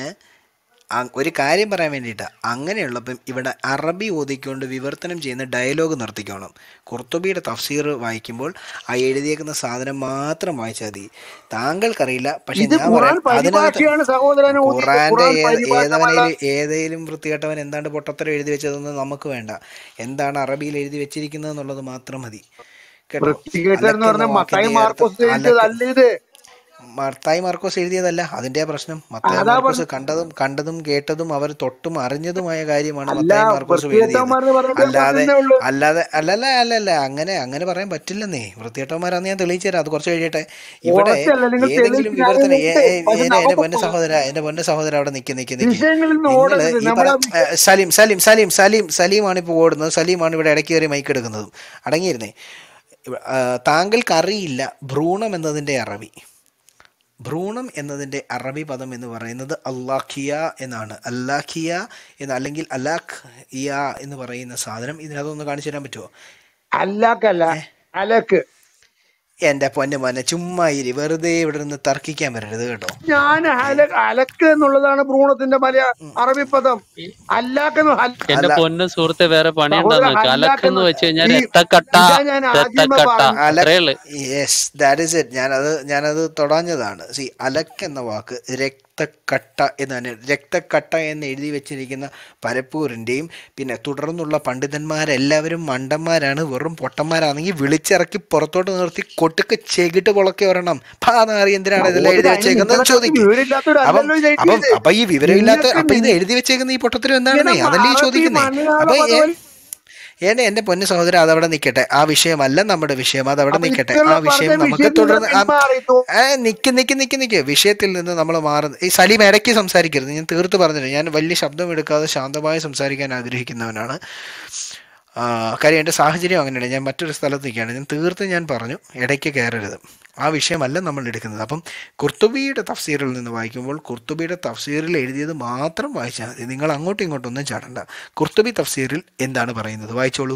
ഒരു കാര്യം പറയാൻ വേണ്ടിയിട്ടാണ് അങ്ങനെയുള്ളപ്പം ഇവിടെ അറബി ഓതിക്കൊണ്ട് വിവർത്തനം ചെയ്യുന്ന ഡയലോഗ് നിർത്തിക്കോണം കുർത്തുബിയുടെ തഫ്സീർ വായിക്കുമ്പോൾ ആ എഴുതിയേക്കുന്ന സാധനം മാത്രം വായിച്ചാൽ മതി താങ്കൾക്കറിയില്ല പക്ഷെ ഇത് ഞാൻ ഖുറാൻ പറയാം അതിനകത്ത് പരിഭാഷയാണ് സഹോദരൻ ഊതിയത് ഖുറാന്റെ ഖുറാൻ ഏത് പരിഭാഷ ഏതവനയിൽ ഏതേലും വൃത്തികെട്ടവൻ എന്താണ്ട് പൊട്ടത്തരം എഴുതി വെച്ചതെന്ന് നമുക്ക് വേണ്ട എന്താണ് അറബിയിൽ എഴുതി വെച്ചിരിക്കുന്നത് എന്നുള്ളത് മാത്രം മതി കേട്ടോ വൃത്തികേട്ടൻ എന്ന് അലക്ക് എന്ന പറഞ്ഞ മത്തായി വാക്കിന്റെ അർത്ഥം മാർക്കോസ് അലക്ക് എഴുതിയതല്ല ഇത് മത്തായി മാർക്കോസ് എഴുതിയതല്ല അതിന്റെ പ്രശ്നം മത്തായി അതാ മാർക്കോസ് പറഞ്ഞ കണ്ടതും കണ്ടതും കേട്ടതും അവർ തൊട്ടും അറിഞ്ഞതുമായ കാര്യമാണ് അല്ല മത്തായി മാർക്കോസ് എഴുതിയത് വൃത്തികേട്ടന്മാരെന്ന് പറഞ്ഞപ്പോ ഞാൻ അല്ലാതെ പറഞ്ഞതേ ഉള്ളൂ അല്ലാതെ അല്ലല്ല അല്ലല്ല അങ്ങനെ അങ്ങനെ പറയാൻ പറ്റില്ലെന്നേ വൃത്തികെട്ടവന്മാരാന്ന് ഞാൻ തെളിയിച്ചു തരാം അത് കുറച്ച് കഴിയട്ടെ ഇവിടെ കുറച്ചല്ല നിങ്ങൾ ഏതെങ്കിലും തെളിയിച്ച് വിവർത്തനം ഏ- ഞാനുണ്ട് ഏ- പക്ഷെ എന്റെ എന്റെ നമുക്ക് പൊന്ന സഹോദര എന്റെ പൊന്ന സഹോദര അവിടെ നിൽക്കി നിൽക്കി നിൽക്കി വിഷയങ്ങളിൽ നിന്ന് നിങ്ങൾ ഓടരുത് ഈ പറ നമ്മളെ ഏ, സലീം സലീം സലീം സലീം സലീമാണ് ഇപ്പോൾ ഓടുന്നത് സലീമാണ് ഇവിടെ ഇടയ്ക്ക് കയറി മൈക്ക് എടുക്കുന്നതും അടങ്ങിയിരുന്നേ ഇവ- ആ, താങ്കൾക്ക് അറിയില്ല ഭ്രൂണം എന്നതിൻ്റെ അറബി ഭ്രൂണം എന്നതിൻ്റെ അറബി പദം എന്ന് പറയുന്നത് അല്ലാഖിയ എന്നാണ് അല്ലാഖിയ എന്ന് അല്ലെങ്കിൽ അലാഖ് ഇയ എന്ന് പറയുന്ന സാധനം ഇതിനകത്തൊന്ന് കാണിച്ചു തരാൻ പറ്റുമോ അല്ലാക്കല്ല ഏ അലക്ക് എൻ്റെ പൊന്നെ മോനെ ചുമ്മാ ഇരി വെറുതെ ഇവിടെ നിന്ന് തർക്കിക്കാൻ വരരുത് കേട്ടോ ഞാൻ അല അലക്ക് എന്നുള്ളതാണ് ഭ്രൂണത്തിന്റെ മലയാ അറബി പദം അല്ലാക്കെന്ന് ഹൽ- എന്റെ അല്ല പൊന്ന സുഹൃത്തെ വേറെ പണി സഹോദര എന്താന്ന് വെച്ചാൽ അലക്ക് എന്ന് ഹല്ലാക്കെന്ന് വെച്ച് കഴിഞ്ഞാൽ ഈ രക്തക്കട്ട ഇതാ ഞാൻ ആദ്യമേ രക്തക്കട്ട പറഞ്ഞു അലക് അത്രേ ഉള്ളു യെസ് ദാറ്റ് ഇസ് ഇറ്റ് ഞാനത് ഞാനത് തുടഞ്ഞതാണ് സി അലക്ക് എന്ന വാക്ക് രക്തക്കട്ട എന്നാണ് രക്തക്കട്ട എന്ന് എഴുതി വെച്ചിരിക്കുന്ന പരപ്പൂരിൻ്റെയും പിന്നെ തുടർന്നുള്ള പണ്ഡിതന്മാരെല്ലാവരും മണ്ടന്മാരാണ് വെറും പൊട്ടന്മാരാണെങ്കിൽ വിളിച്ചിറക്കി പുറത്തോട്ട് നിർത്തി കൊട്ടുക്ക് ചെകിട്ട് പൊളക്കി വരണം ഭാനാറി എന്തിനാണ് ഇതെല്ലാം സഹോദര എഴുതി അതിന് വെച്ചേക്കുന്നത് നിങ്ങളെ ചോദിക്കും അപ്പം വിവരമില്ലാത്തവരല്ലല്ലോ ഇത് അപ്പം എഴുതിയത് അപ്പം ഈ വിവരമില്ലാത്ത നിങ്ങൾക്ക് അപ്പം ഇത് നി- എഴുതി വെച്ചേക്കുന്ന ഈ പൊട്ടത്തരം ഇങ്ങനെ എന്താണെന്നേ അതല്ലേ ഈ അറബി ചോദിക്കുന്നേ മലയാള അപ്പം ഏ പദം ഏനെ എൻ്റെ പൊന്നു സഹോദരൻ അതവിടെ നിൽക്കട്ടെ ആ വിഷയമല്ല നമ്മുടെ വിഷയം അതവിടെ അപ്പൊ നിൽക്കട്ടെ ഇത്രയുള്ള ആ വിഷയം പറഞ്ഞ നമുക്ക് വിഷയം നിങ്ങൾ തുടർന്ന് ആ പിന്മാറി തോ- ഏ, നിക്ക് നിക്ക് നിക്ക് നിക്ക് വിഷയത്തിൽ നിന്ന് നമ്മൾ മാറുന്നു ഈ സലീം ഇടയ്ക്ക് സംസാരിക്കരുത് ഞാൻ തീർത്ത് പറഞ്ഞില്ല ഞാൻ വലിയ ശബ്ദം എടുക്കാതെ ശാന്തമായി സംസാരിക്കാൻ ആഗ്രഹിക്കുന്നവനാണ് ആ, കാര്യം എൻ്റെ സാഹചര്യം അങ്ങനെയാണ് ഞാൻ മറ്റൊരു സ്ഥലത്ത് നിൽക്കുകയാണ് ഞാൻ തീർത്ത് ഞാൻ പറഞ്ഞു ഇടയ്ക്ക് കയറരുത് ആ വിഷയമല്ല നമ്മൾ എടുക്കുന്നത് അപ്പം കുർത്തുബിയുടെ തഫ്സീറിൽ നിന്ന് വായിക്കുമ്പോൾ കുർത്തുബിയുടെ തഫ്സീറിൽ എഴുതിയത് മാത്രം വായിച്ചാൽ മതി നിങ്ങൾ അങ്ങോട്ടും ഇങ്ങോട്ടും ഒന്നും ചാടണ്ട കുർത്തുബി തഫ്സീറിൽ എന്താണ് പറയുന്നത് വായിച്ചോളൂ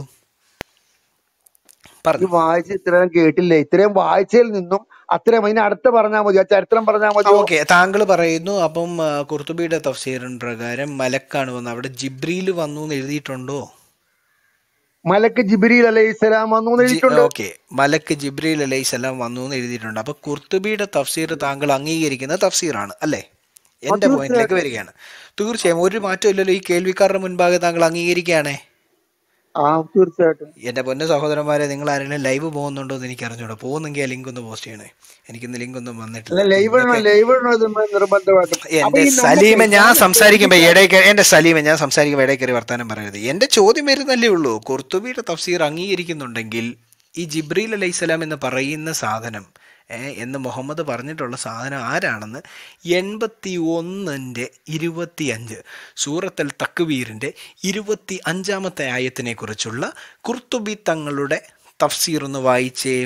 ഈ പറഞ്ഞു വായിച്ച് ഇത്രയും കേട്ടില്ലേ ഇത്രയും വായിച്ചതിൽ നിന്നും അത്രയും അതിന് അടുത്ത പറഞ്ഞാൽ മതി ആ ചരിത്രം പറഞ്ഞാൽ മതിയോ ഓക്കെ താങ്കൾ പറയുന്നു അപ്പം ആ, കുർത്തുബിയുടെ തഫ്സീറിൻ പ്രകാരം മലക്കാണ് വന്നത് അവിടെ ജിബ്രീൽ വന്നു എന്ന് എഴുതിയിട്ടുണ്ടോ മലക്ക് ജിബിരിൽ അലൈഹി സ്വലാം വന്നു എന്ന് എഴുതിയിട്ടുണ്ട് ഓക്കെ മലക്ക് ജിബ്രീൽ അലൈഹി സ്വലാം വന്നു എന്ന് എഴുതിയിട്ടുണ്ട് അപ്പൊ കുർത്തുബിയുടെ തഫ്സീർ താങ്കൾ അംഗീകരിക്കുന്ന തഫ്സീറാണ് അല്ലേ ആ എന്റെ പോയിന്റിലേക്ക് തീർച്ചയായിട്ടും വരികയാണ് തീർച്ചയായും ഒരു മാറ്റം ഇല്ലല്ലോ ഈ കേൾവിക്കാരുടെ മുൻപാകെ താങ്കൾ അംഗീകരിക്കുകയാണേ ആ തീർച്ചയായിട്ടും എന്റെ പൊന്നു സഹോദരന്മാരെ നിങ്ങൾ ആരെങ്കിലും ലൈവ് പോകുന്നുണ്ടോ എന്ന് എനിക്ക് അറിഞ്ഞൂടാ പോകുന്നെങ്കിൽ ആ ലിങ്ക് ഒന്ന് പോസ്റ്റ് ചെയ്യണേ എനിക്കിന്ന് ലിങ്ക് ഒന്നും അല്ല വന്നിട്ടില്ല ലൈവ് ഇടണം ഇതൊക്കെ ലൈവ് ഇടണം ഇത് നിർബന്ധമായിട്ടും അപ്പൊ എന്റെ ഈ നമുക്ക് സലീമ ഞാൻ ഞാൻ സംസാരിക്കുമ്പോ ചോദിച്ച ഇടയ്ക്ക് എന്റെ സലീമ ഞാൻ സംസാരിക്കുമ്പോ ഇടയ്ക്കറി വർത്താനം പറയരുത് എന്റെ ചോദ്യം വരുന്നല്ലേ ഉള്ളൂ കുർത്തുബിയുടെ തഫ്സീർ അംഗീകരിക്കുന്നുണ്ടെങ്കിൽ ഈ ജിബ്രീൽ അലൈഹി സ്വലാം എന്ന് പറയുന്ന സാധനം ഏ, എന്ന് മുഹമ്മദ് പറഞ്ഞിട്ടുള്ള സാധനം ആരാണെന്ന് എൺപത്തി ഒന്നിൻ്റെ ഇരുപത്തി അഞ്ച് സൂറത്തൽ തക്വീറിൻ്റെ ഇരുപത്തി അഞ്ചാമത്തെ ആയത്തിനെ കുറിച്ചുള്ള കുർത്തുബി തങ്ങളുടെ തഫ്സീർ ഒന്ന് വായിച്ചേ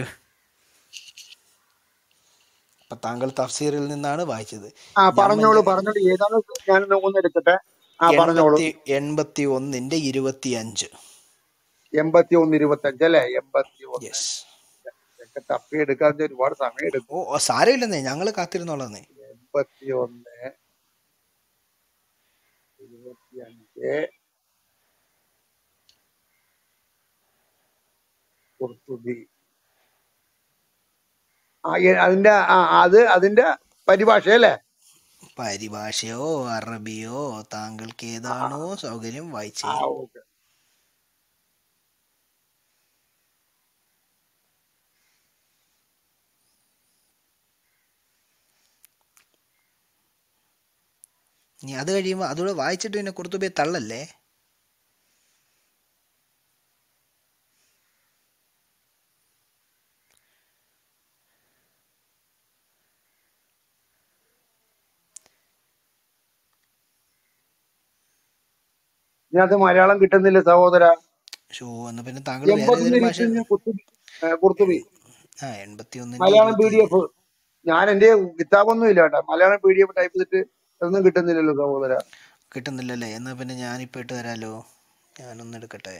അപ്പൊ താങ്കൾ തഫ്സീറിൽ നിന്നാണ് വായിച്ചത് ആ പറഞ്ഞോളൂ ഞമ്മന്റെ പറഞ്ഞോളൂ ഏതാണ് ഞാൻ ഒന്ന് എടുക്കട്ടെ ആ പറഞ്ഞോളൂ എൺപത്തി എൺപത്തി ഒന്നിന്റെ ഇരുപത്തി അഞ്ച് എൺപത്തി ഒന്ന് ഇരുപത്തി അഞ്ച് അല്ലെ എൺപത്തി ഒന്ന് യെസ് ഒക്കെ തപ്പി എടുക്കാൻ ഒരുപാട് സമയം എടുക്കും ഓ ഓ, സാരമില്ലെന്നേ ഞങ്ങള് കാത്തിരുന്നോളന്നേ എൺപത്തി ഒന്ന് ഇരുപത്തി അഞ്ച് കുർത്തുബി ആ എ- അതിന്റെ ആ അത് അതിന്റെ പരിഭാഷ അല്ലേ പരിഭാഷയോ അറബിയോ താങ്കൾക്ക് ആ ഏതാണോ സൗകര്യം ആ വായിച്ചേ ഓക്കെ ഇനി അത് കഴിയുമ്പോൾ അതുകൂടെ വായിച്ചിട്ട് പിന്നെ കുർത്തുബിയെ തള്ളല്ലേ ഇതിനകത്ത് മലയാളം കിട്ടുന്നില്ല സഹോദര ഷോ എന്നാ പിന്നെ താങ്കൾ വേറെ എൺപത്തൊന്ന് ഏതെങ്കിലും ഭാഷ ഇരുപത്തി കുർത്തുബി ഏ, കുർത്തുബി ആ എൺപത്തി ഒന്നിന്റെ മലയാളം പി ഇരുപത്തി ഡി എഫ് ഞാൻ എന്റെ കിതാബൊന്നും ഇല്ല കേട്ടോ Malayalam P D F type ചെയ്തിട്ട് ഒന്നും കിട്ടുന്നില്ലല്ലോ സഹോദര കിട്ടുന്നില്ലല്ലേ എന്നാ പിന്നെ ഞാനിപ്പോ ഇട്ട് തരാലോ ഞാനൊന്ന് എടുക്കട്ടെ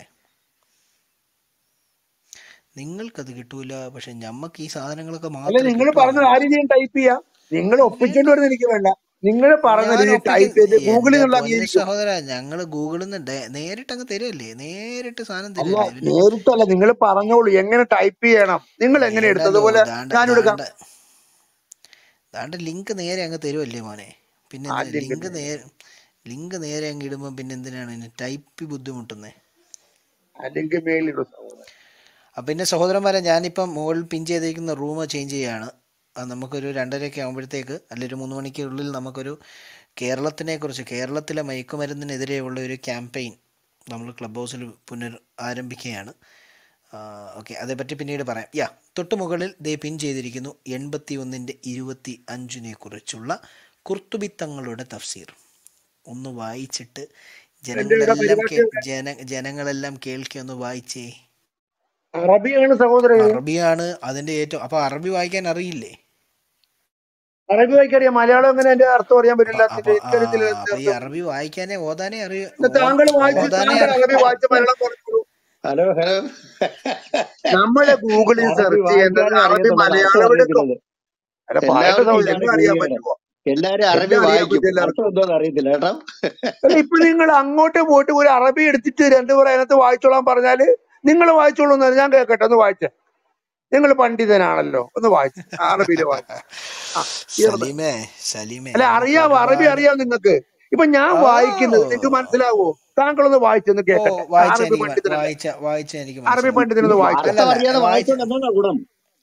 നിങ്ങൾക്കത് കിട്ടൂല പക്ഷെ ഞമ്മക്ക് ഈ സാധനങ്ങളൊക്കെ അല്ല മാത്രമേ നിങ്ങൾ കിട്ടുള്ളൂ പറഞ്ഞത് ആരും ഞാൻ ടൈപ്പ് ചെയ്യാം നിങ്ങൾ ഒപ്പിച്ചോണ്ട് വരുന്നത് എനിക്ക് വേണ്ട നിങ്ങൾ പറഞ്ഞത് ഞാൻ ടൈപ്പ് ചെയ്ത് ഒപ്പിക്കുന്ന ഗൂഗിളിൽ എന്റെ നിന്നുള്ള പൊന്നു അംഗീകരിക്കും സഹോദര ഞങ്ങള് ഗൂഗിളിൽ നിന്ന് ഡേ- നേരിട്ട് അങ്ങ് തരുമല്ലേ നേരിട്ട് സാധനം അല്ല തരുമല്ലേ പിന്നെ നേരിട്ടല്ല നിങ്ങൾ പറഞ്ഞോളൂ എങ്ങനെ ടൈപ്പ് ചെയ്യണം നിങ്ങൾ എങ്ങനെ എടുത്തു വേണ്ടല്ലോ അതുപോലെ ദാണ്ട ഞാനും എടുക്കാം ദാണ്ട ദാണ്ട ലിങ്ക് നേരെ അങ്ങ് തരുമല്ലേ മോനെ പിന്നെ ആ എന്തിനാ ലിങ്ക് ലിങ്ക് നേരെ ലിങ്ക് നേരെ അങ്ങ് ഇടുമ്പോൾ പിന്നെ എന്തിനാണ് ഇതിന് ടൈപ്പ് ബുദ്ധിമുട്ടുന്നത് അല്ലെങ്കിൽ മേലിടും സഹോദരൻ അപ്പം പിന്നെ സഹോദരന്മാരെ ഞാനിപ്പം മുകളിൽ പിൻ ചെയ്തിരിക്കുന്ന റൂം ചേഞ്ച് ചെയ്യാണ് അത് നമുക്കൊരു രണ്ടരയൊക്കെ ആകുമ്പോഴത്തേക്ക് അല്ലെങ്കിൽ ഒരു മൂന്ന് മണിക്കുള്ളിൽ നമുക്കൊരു കേരളത്തിനെ കുറിച്ച് കേരളത്തിലെ മയക്കുമരുന്നിനെതിരെയുള്ള ഒരു ക്യാമ്പയിൻ നമ്മൾ ക്ലബ് ഹൗസിൽ പുനർ ആരംഭിക്കുകയാണ് ഓക്കെ അതേപ്പറ്റി പിന്നീട് പറയാം യാ തൊട്ട് മുകളിൽ ദേ പിൻ ചെയ്തിരിക്കുന്നു എൺപത്തി ഒന്നിൻ്റെ ഇരുപത്തി അഞ്ചിനെ കുറിച്ചുള്ള കുർത്തുബിത്തങ്ങളുടെ തഫ്സീർ ഒന്ന് വായിച്ചിട്ട് എന്റെ ഇവിടെ ജനങ്ങളെല്ലാം പരിഭാഷ കേ ജന ജനങ്ങളെല്ലാം കേൾക്കി ഒന്ന് വായിച്ചേ അറബിയാണ് സഹോദരൻ അറബിയാണ് അതിന്റെ ഏറ്റവും അപ്പൊ അറബി വായിക്കാൻ അറിയില്ലേ അറബി വായിക്കറിയാം മലയാളം എങ്ങനെ എന്റെ അർത്ഥം അറിയാൻ അപ്പൊ പറ്റില്ല അപ്പൊ ആ എനിക്കറിയത്തില്ല അതിന്റെ അപ്പൊ ഈ അർത്ഥം അറബി വായിക്കാനേ ഓതാനേ അറിയ ഇത് ഓ താങ്കൾ വായിച്ച് ഓതാനേ താങ്കൾ അറി അറബി വായിച്ച മലയാളം പറഞ്ഞോളൂ ഹലോ ഹലോ നമ്മള് ഗൂഗിളിൽ അറബി സെർച്ച് ചെയ്യേണ്ടത് വായിക്കാനേ അറബി അറിയത്തുള്ളൂ മലയാളം അർത്ഥം എടുക്കും അറിയത്തില്ല അല്ല പറയട്ടെ സഹോദരൻ എല്ലാം അറിയാൻ പറ്റുമോ എല്ലാവരും ഇതാണ് ഗുരുവിവരം എല്ലാരും അറബി എല്ലാം അറിയാൻ വായിക്കും പറ്റും അർത്ഥം എല്ലാവർക്കും എന്തോന്ന് അറിയത്തില്ല കേട്ടോ അല്ല ഇപ്പൊ നിങ്ങൾ അങ്ങോട്ട് പോയിട്ട് ഒരു അറബി എടുത്തിട്ട് രണ്ടു പേർ അതിനകത്ത് വായിച്ചോളാൻ പറഞ്ഞാല് നിങ്ങൾ വായിച്ചോളൂ എന്ന് പറഞ്ഞാൽ ഞാൻ കേൾക്കട്ടെ ഒന്ന് വായിച്ചേ നിങ്ങൾ പണ്ഡിതനാണല്ലോ ഒന്ന് വായിച്ചു അറബിയിൽ വായിച്ചു ആ തീർന്ന് സലീമേ സലീമേ അല്ല നമുക്ക് അറിയാവോ അറബി ഒരുപാട് അറിയാം നിങ്ങൾക്ക് ഇപ്പൊ ഞാൻ ഓ വായിക്കുന്നത് നിങ്ങൾക്ക് മനസ്സിലാവോ താങ്കളൊന്ന് വായിച്ചൊന്ന് ഓ കേൾക്കട്ടെ വായിച്ച അറബി എനിക്ക് മ- പണ്ഡിതനല്ലേ വായിച്ച വായിച്ച എനിക്ക് അറബി മനസ്സിലായി പണ്ഡിതനൊന്ന് വായിച്ചേ അല്ല അർത്ഥം അല്ല അറിയാതെ വായിച്ച വായിച്ചോണ്ട് എന്താണ് ഗുണം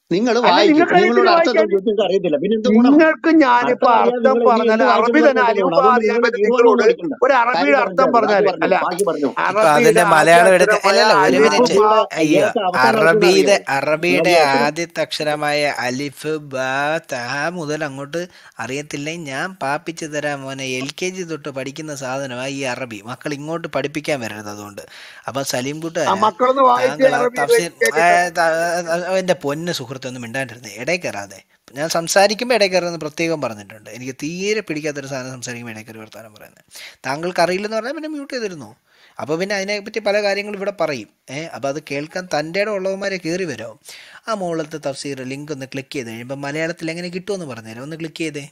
നിങ്ങൾ അല്ല വായിക്കും നിങ്ങൾക്ക് നിങ്ങളോട് അറിയത്തില്ല അർത്ഥം വായിക്കാൻ ചോദിച്ചിട്ട് അറിയത്തില്ല പിന്നെ എന്ത് ഗുണം നിങ്ങൾക്ക് ഞാനിപ്പോ അർത്ഥം അറിയാതെ അർത്ഥം നിങ്ങൾ ഈ പറഞ്ഞാൽ എന്ത് അറബി വായിച്ചെന്ന് തന്നെ അറിയത്തില്ല അലിഫ് അതുകൊണ്ട് നിങ്ങൾ അറിയാൻ ഒരുപാട് പറ്റുന്ന പഠിക്കണ്ട ഒരു കാര്യം അറബിയുടെ പറഞ്ഞാൽ അർത്ഥം മതി പറഞ്ഞാൽ ബാക്കി അല്ല പറഞ്ഞു ഇപ്പൊ അതിന്റെ അറബിയുടെ ആദ്യ മലയാളം എടുത്ത് അക്ഷരമായ അല്ലല്ല ഒരു അലിഫ് മിനിറ്റ് ബാ ഇയാൾക്ക് അയ്യോ അവസാനം അർത്ഥം അറബിയുടെ അറിയോ അറബിയുടെ ഗ്ലാഡിയേറ്റർ ആദ്യത്തെ അക്ഷരമായ അലിഫ് ബ ത മുതൽ അങ്ങോട്ട് അറിയത്തില്ല ഞാൻ പാപ്പിച്ചു തരാം മോനെ എൽ കെ ജി തൊട്ട് പഠിക്കുന്ന സാധനമാണ് ഈ അറബി മക്കൾ ഇങ്ങോട്ട് പഠിപ്പിക്കാൻ വരരുത് അതുകൊണ്ട് അപ്പൊ സലീം ആ കൂട്ടുകാരാ മക്കളൊന്ന് വായിച്ച് താങ്കൾ ആ അറബി ഇത് തഫ്സീർ കേൾക്കട്ടെ എൻ്റെ പൊന്ന് സുഹൃത്തൊന്നും മിണ്ടാണ്ടിരുന്നത് ഇടയിൽ കയറാതെ ഞാൻ സംസാരിക്കുമ്പോൾ ഇടയിൽ കയറുമെന്ന് പ്രത്യേകം പറഞ്ഞിട്ടുണ്ട് എനിക്ക് തീരെ പിടിക്കാത്തൊരു സാധനം സംസാരിക്കുമ്പോൾ ഇടയിൽ കയറി വർത്താനം പറയുന്നത് താങ്കൾക്ക് അറിയില്ലെന്ന് പറഞ്ഞാൽ പിന്നെ മ്യൂട്ട് ചെയ്തിരുന്നു അപ്പോൾ പിന്നെ അതിനെപ്പറ്റി പല കാര്യങ്ങളും ഇവിടെ പറയും ഏഹ് അപ്പോൾ അത് കേൾക്കാൻ തൻ്റെ ഇടം ഉള്ളവന്മാരെ കയറി വരുമോ ആ മുകളിലത്തെ തഫ്സീർ ലിങ്ക് ഒന്ന് ക്ലിക്ക് ചെയ്ത് കഴിയുമ്പോൾ മലയാളത്തിൽ എങ്ങനെ കിട്ടുമെന്ന് പറഞ്ഞുതരാം ഒന്ന് ക്ലിക്ക് ചെയ്തേ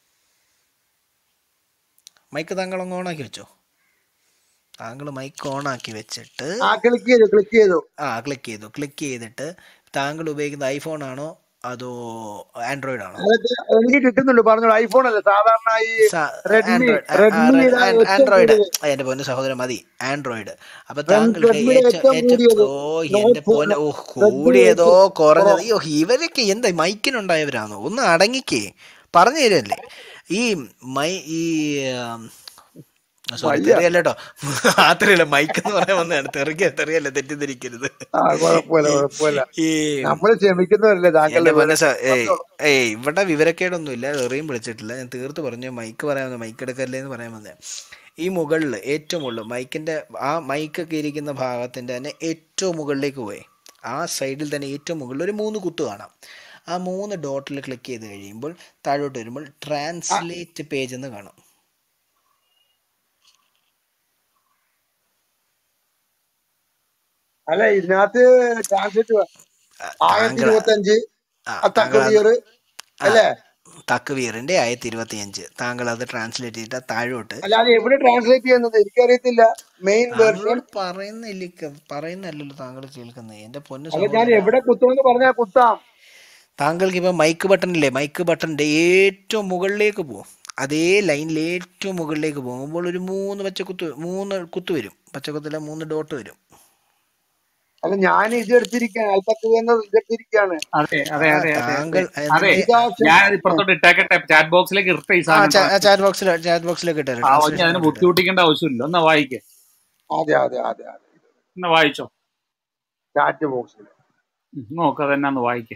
മൈക്ക് താങ്കൾ അങ്ങ് ഓണാക്കി വെച്ചോ താങ്കൾ മൈക്ക് ഓണാക്കി വെച്ചിട്ട് ആ ക്ലിക്ക് ചെയ്തു ക്ലിക്ക് ചെയ്തു ആ ക്ലിക്ക് ചെയ്തു ക്ലിക്ക് ചെയ്തിട്ട് താങ്കൾ ഉപയോഗിക്കുന്ന ഐഫോൺ ആണോ അതോ ആൻഡ്രോയിഡ് ആണോ അതൊക്കെ എനിക്ക് കിട്ടുന്നുണ്ട് പറഞ്ഞോളൂ ഐഫോൺ അല്ല സാധാരണ ഈ റെഡ്മി ആൻഡ്രോയിഡ് റെഡ്മി ഇതാണ് ഏറ്റവും ആൻഡ്രോയിഡ് കൂടുതൽ എൻ്റെ പൊന്ന് സഹോദരൻ മതി ആൻഡ്രോയിഡ് അപ്പൊ റെഡ്- താങ്കൾക്ക് റെഡ്മിയുടെ ഏറ്റവും ഏറ്റവും ഏറ്റവും കൂടിയത് ഓ നോട്ട് എൻ്റെ ഫോർ പൊന്ന് ഓ റെഡ്മി കൂടിയതോ എയ്റ്റ് കുറഞ്ഞതോ പ്രോ അയ്യോ ഇവരൊക്കെ എന്താ മൈക്കിനുണ്ടായവരാണോ ഒന്ന് അടങ്ങിക്കേ പറഞ്ഞു തരുമല്ലേ ഈ മൈ ഈ സോറി വയ്യ തെറിയല്ല കേട്ടോ മാത്രല്ല മൈക്ക് എന്ന് പറയാൻ വന്നതാണ് തെറിയ തെറിയല്ല തെറ്റിദ്ധരിക്കരുത് ആ കുഴപ്പമില്ല കുഴപ്പമില്ല ഈ നമ്മൾ ക്ഷമിക്കുന്നവരല്ലേ താങ്കളുടെ എന്റെ പൊന്ന സ- വിവരം ഏയ് പറഞ്ഞോളൂ ഏയ് ഇവിടെ വിവരക്കേടൊന്നുമില്ല എറിയും വിളിച്ചിട്ടില്ല ഞാൻ തീർത്ത് പറഞ്ഞു മൈക്ക് പറയാൻ വന്ന മൈക്ക് എടുക്കല്ലേ എന്ന് പറയാൻ വന്നേ ഈ മുകളിൽ ഏറ്റവും മുകളിൽ മൈക്കിന്റെ ആ മൈക്കൊക്കെ ഇരിക്കുന്ന ഭാഗത്തിന്റെ തന്നെ ഏറ്റവും മുകളിലേക്ക് പോയി ആ സൈഡിൽ തന്നെ ഏറ്റവും മുകളിൽ ഒരു മൂന്ന് കുത്ത് കാണാം ആ മൂന്ന് ഡോട്ടിൽ ക്ലിക്ക് ചെയ്ത് കഴിയുമ്പോൾ താഴോട്ട് വരുമ്പോൾ ആ, ട്രാൻസ്ലേറ്റ് പേജ് എന്ന് കാണും അല്ല ഇതിനകത്ത് ട്രാൻസ്ലേറ്റ് ആ, ആയിരത്തി താങ്കൾ ഇരുപത്തി അഞ്ച് ആ താങ്കൾ അത് അത്തക്കബീർ ആ അല്ലേ തക്വീറിന്റെ ആയിരത്തി ഇരുപത്തി അഞ്ച് താങ്കൾ അത് ട്രാൻസ്ലേറ്റ് ചെയ്തിട്ട് താഴോട്ട് അല്ലാതെ എവിടെ ട്രാൻസ്ലേറ്റ് ചെയ്യുന്നത് എനിക്കറിയത്തില്ല മെയിൻ വേർഷൻ താങ്കളോട് പറയുന്നില്ല പറയുന്നല്ലല്ലോ താങ്കൾ കേൾക്കുന്നത് എന്റെ പൊന്നു അല്ല ഞാൻ സഹോദര എവിടെ കുത്തുമെന്ന് പറഞ്ഞാൽ കുത്താം താങ്കൾക്ക് ഇപ്പൊ മൈക്ക് ബട്ടൺ ഇല്ലേ മൈക്ക് ബട്ടന്റെ ഏറ്റവും മുകളിലേക്ക് പോകും അതേ ലൈനിൽ ഏറ്റവും മുകളിലേക്ക് പോകുമ്പോൾ ഒരു മൂന്ന് പച്ചക്കുത്ത് മൂന്ന് കുത്ത് വരും പച്ചക്കുത്തിലെ മൂന്ന് ഡോട്ട് വരും അല്ല ഞാൻ ഇത് എടുത്തിരിക്കുകയാണ് അൽത്തക്ക് എന്നത് ഇതെടുത്തിരിക്കുകയാണ് അതെ അതെ ആ അതെ അതെ അതെ താങ്കൾ അതെ അതിന്റെ ഇതാവശ്യം ഞാൻ ഇപ്പുറത്തോട്ട് ഇട്ടേക്കട്ടെ ചാറ്റ് ബോക്സിലേക്ക് ഇട്ട ഈ ആ സാധനം ട്രാൻസ്ലേറ്റ് ചാറ്റ് ബോക്സിൽ ചാറ്റ് ബോക്സിലേക്ക് ഇട്ടേരെ ആ ഇനി ട്രാൻസ്ലേഷൻ അതിന് അങ്ങോട്ട് ഇട്ടേരെ ബുദ്ധിമുട്ടിക്കേണ്ട ആവശ്യമില്ല എന്നാ വായിക്കേ അതെ അതെ അതെ അതെ എന്നാ വായിച്ചോ ചാറ്റ് ബോക്സിൽ ഉം, നോക്ക് അതെന്നാന്ന് വായിക്കേ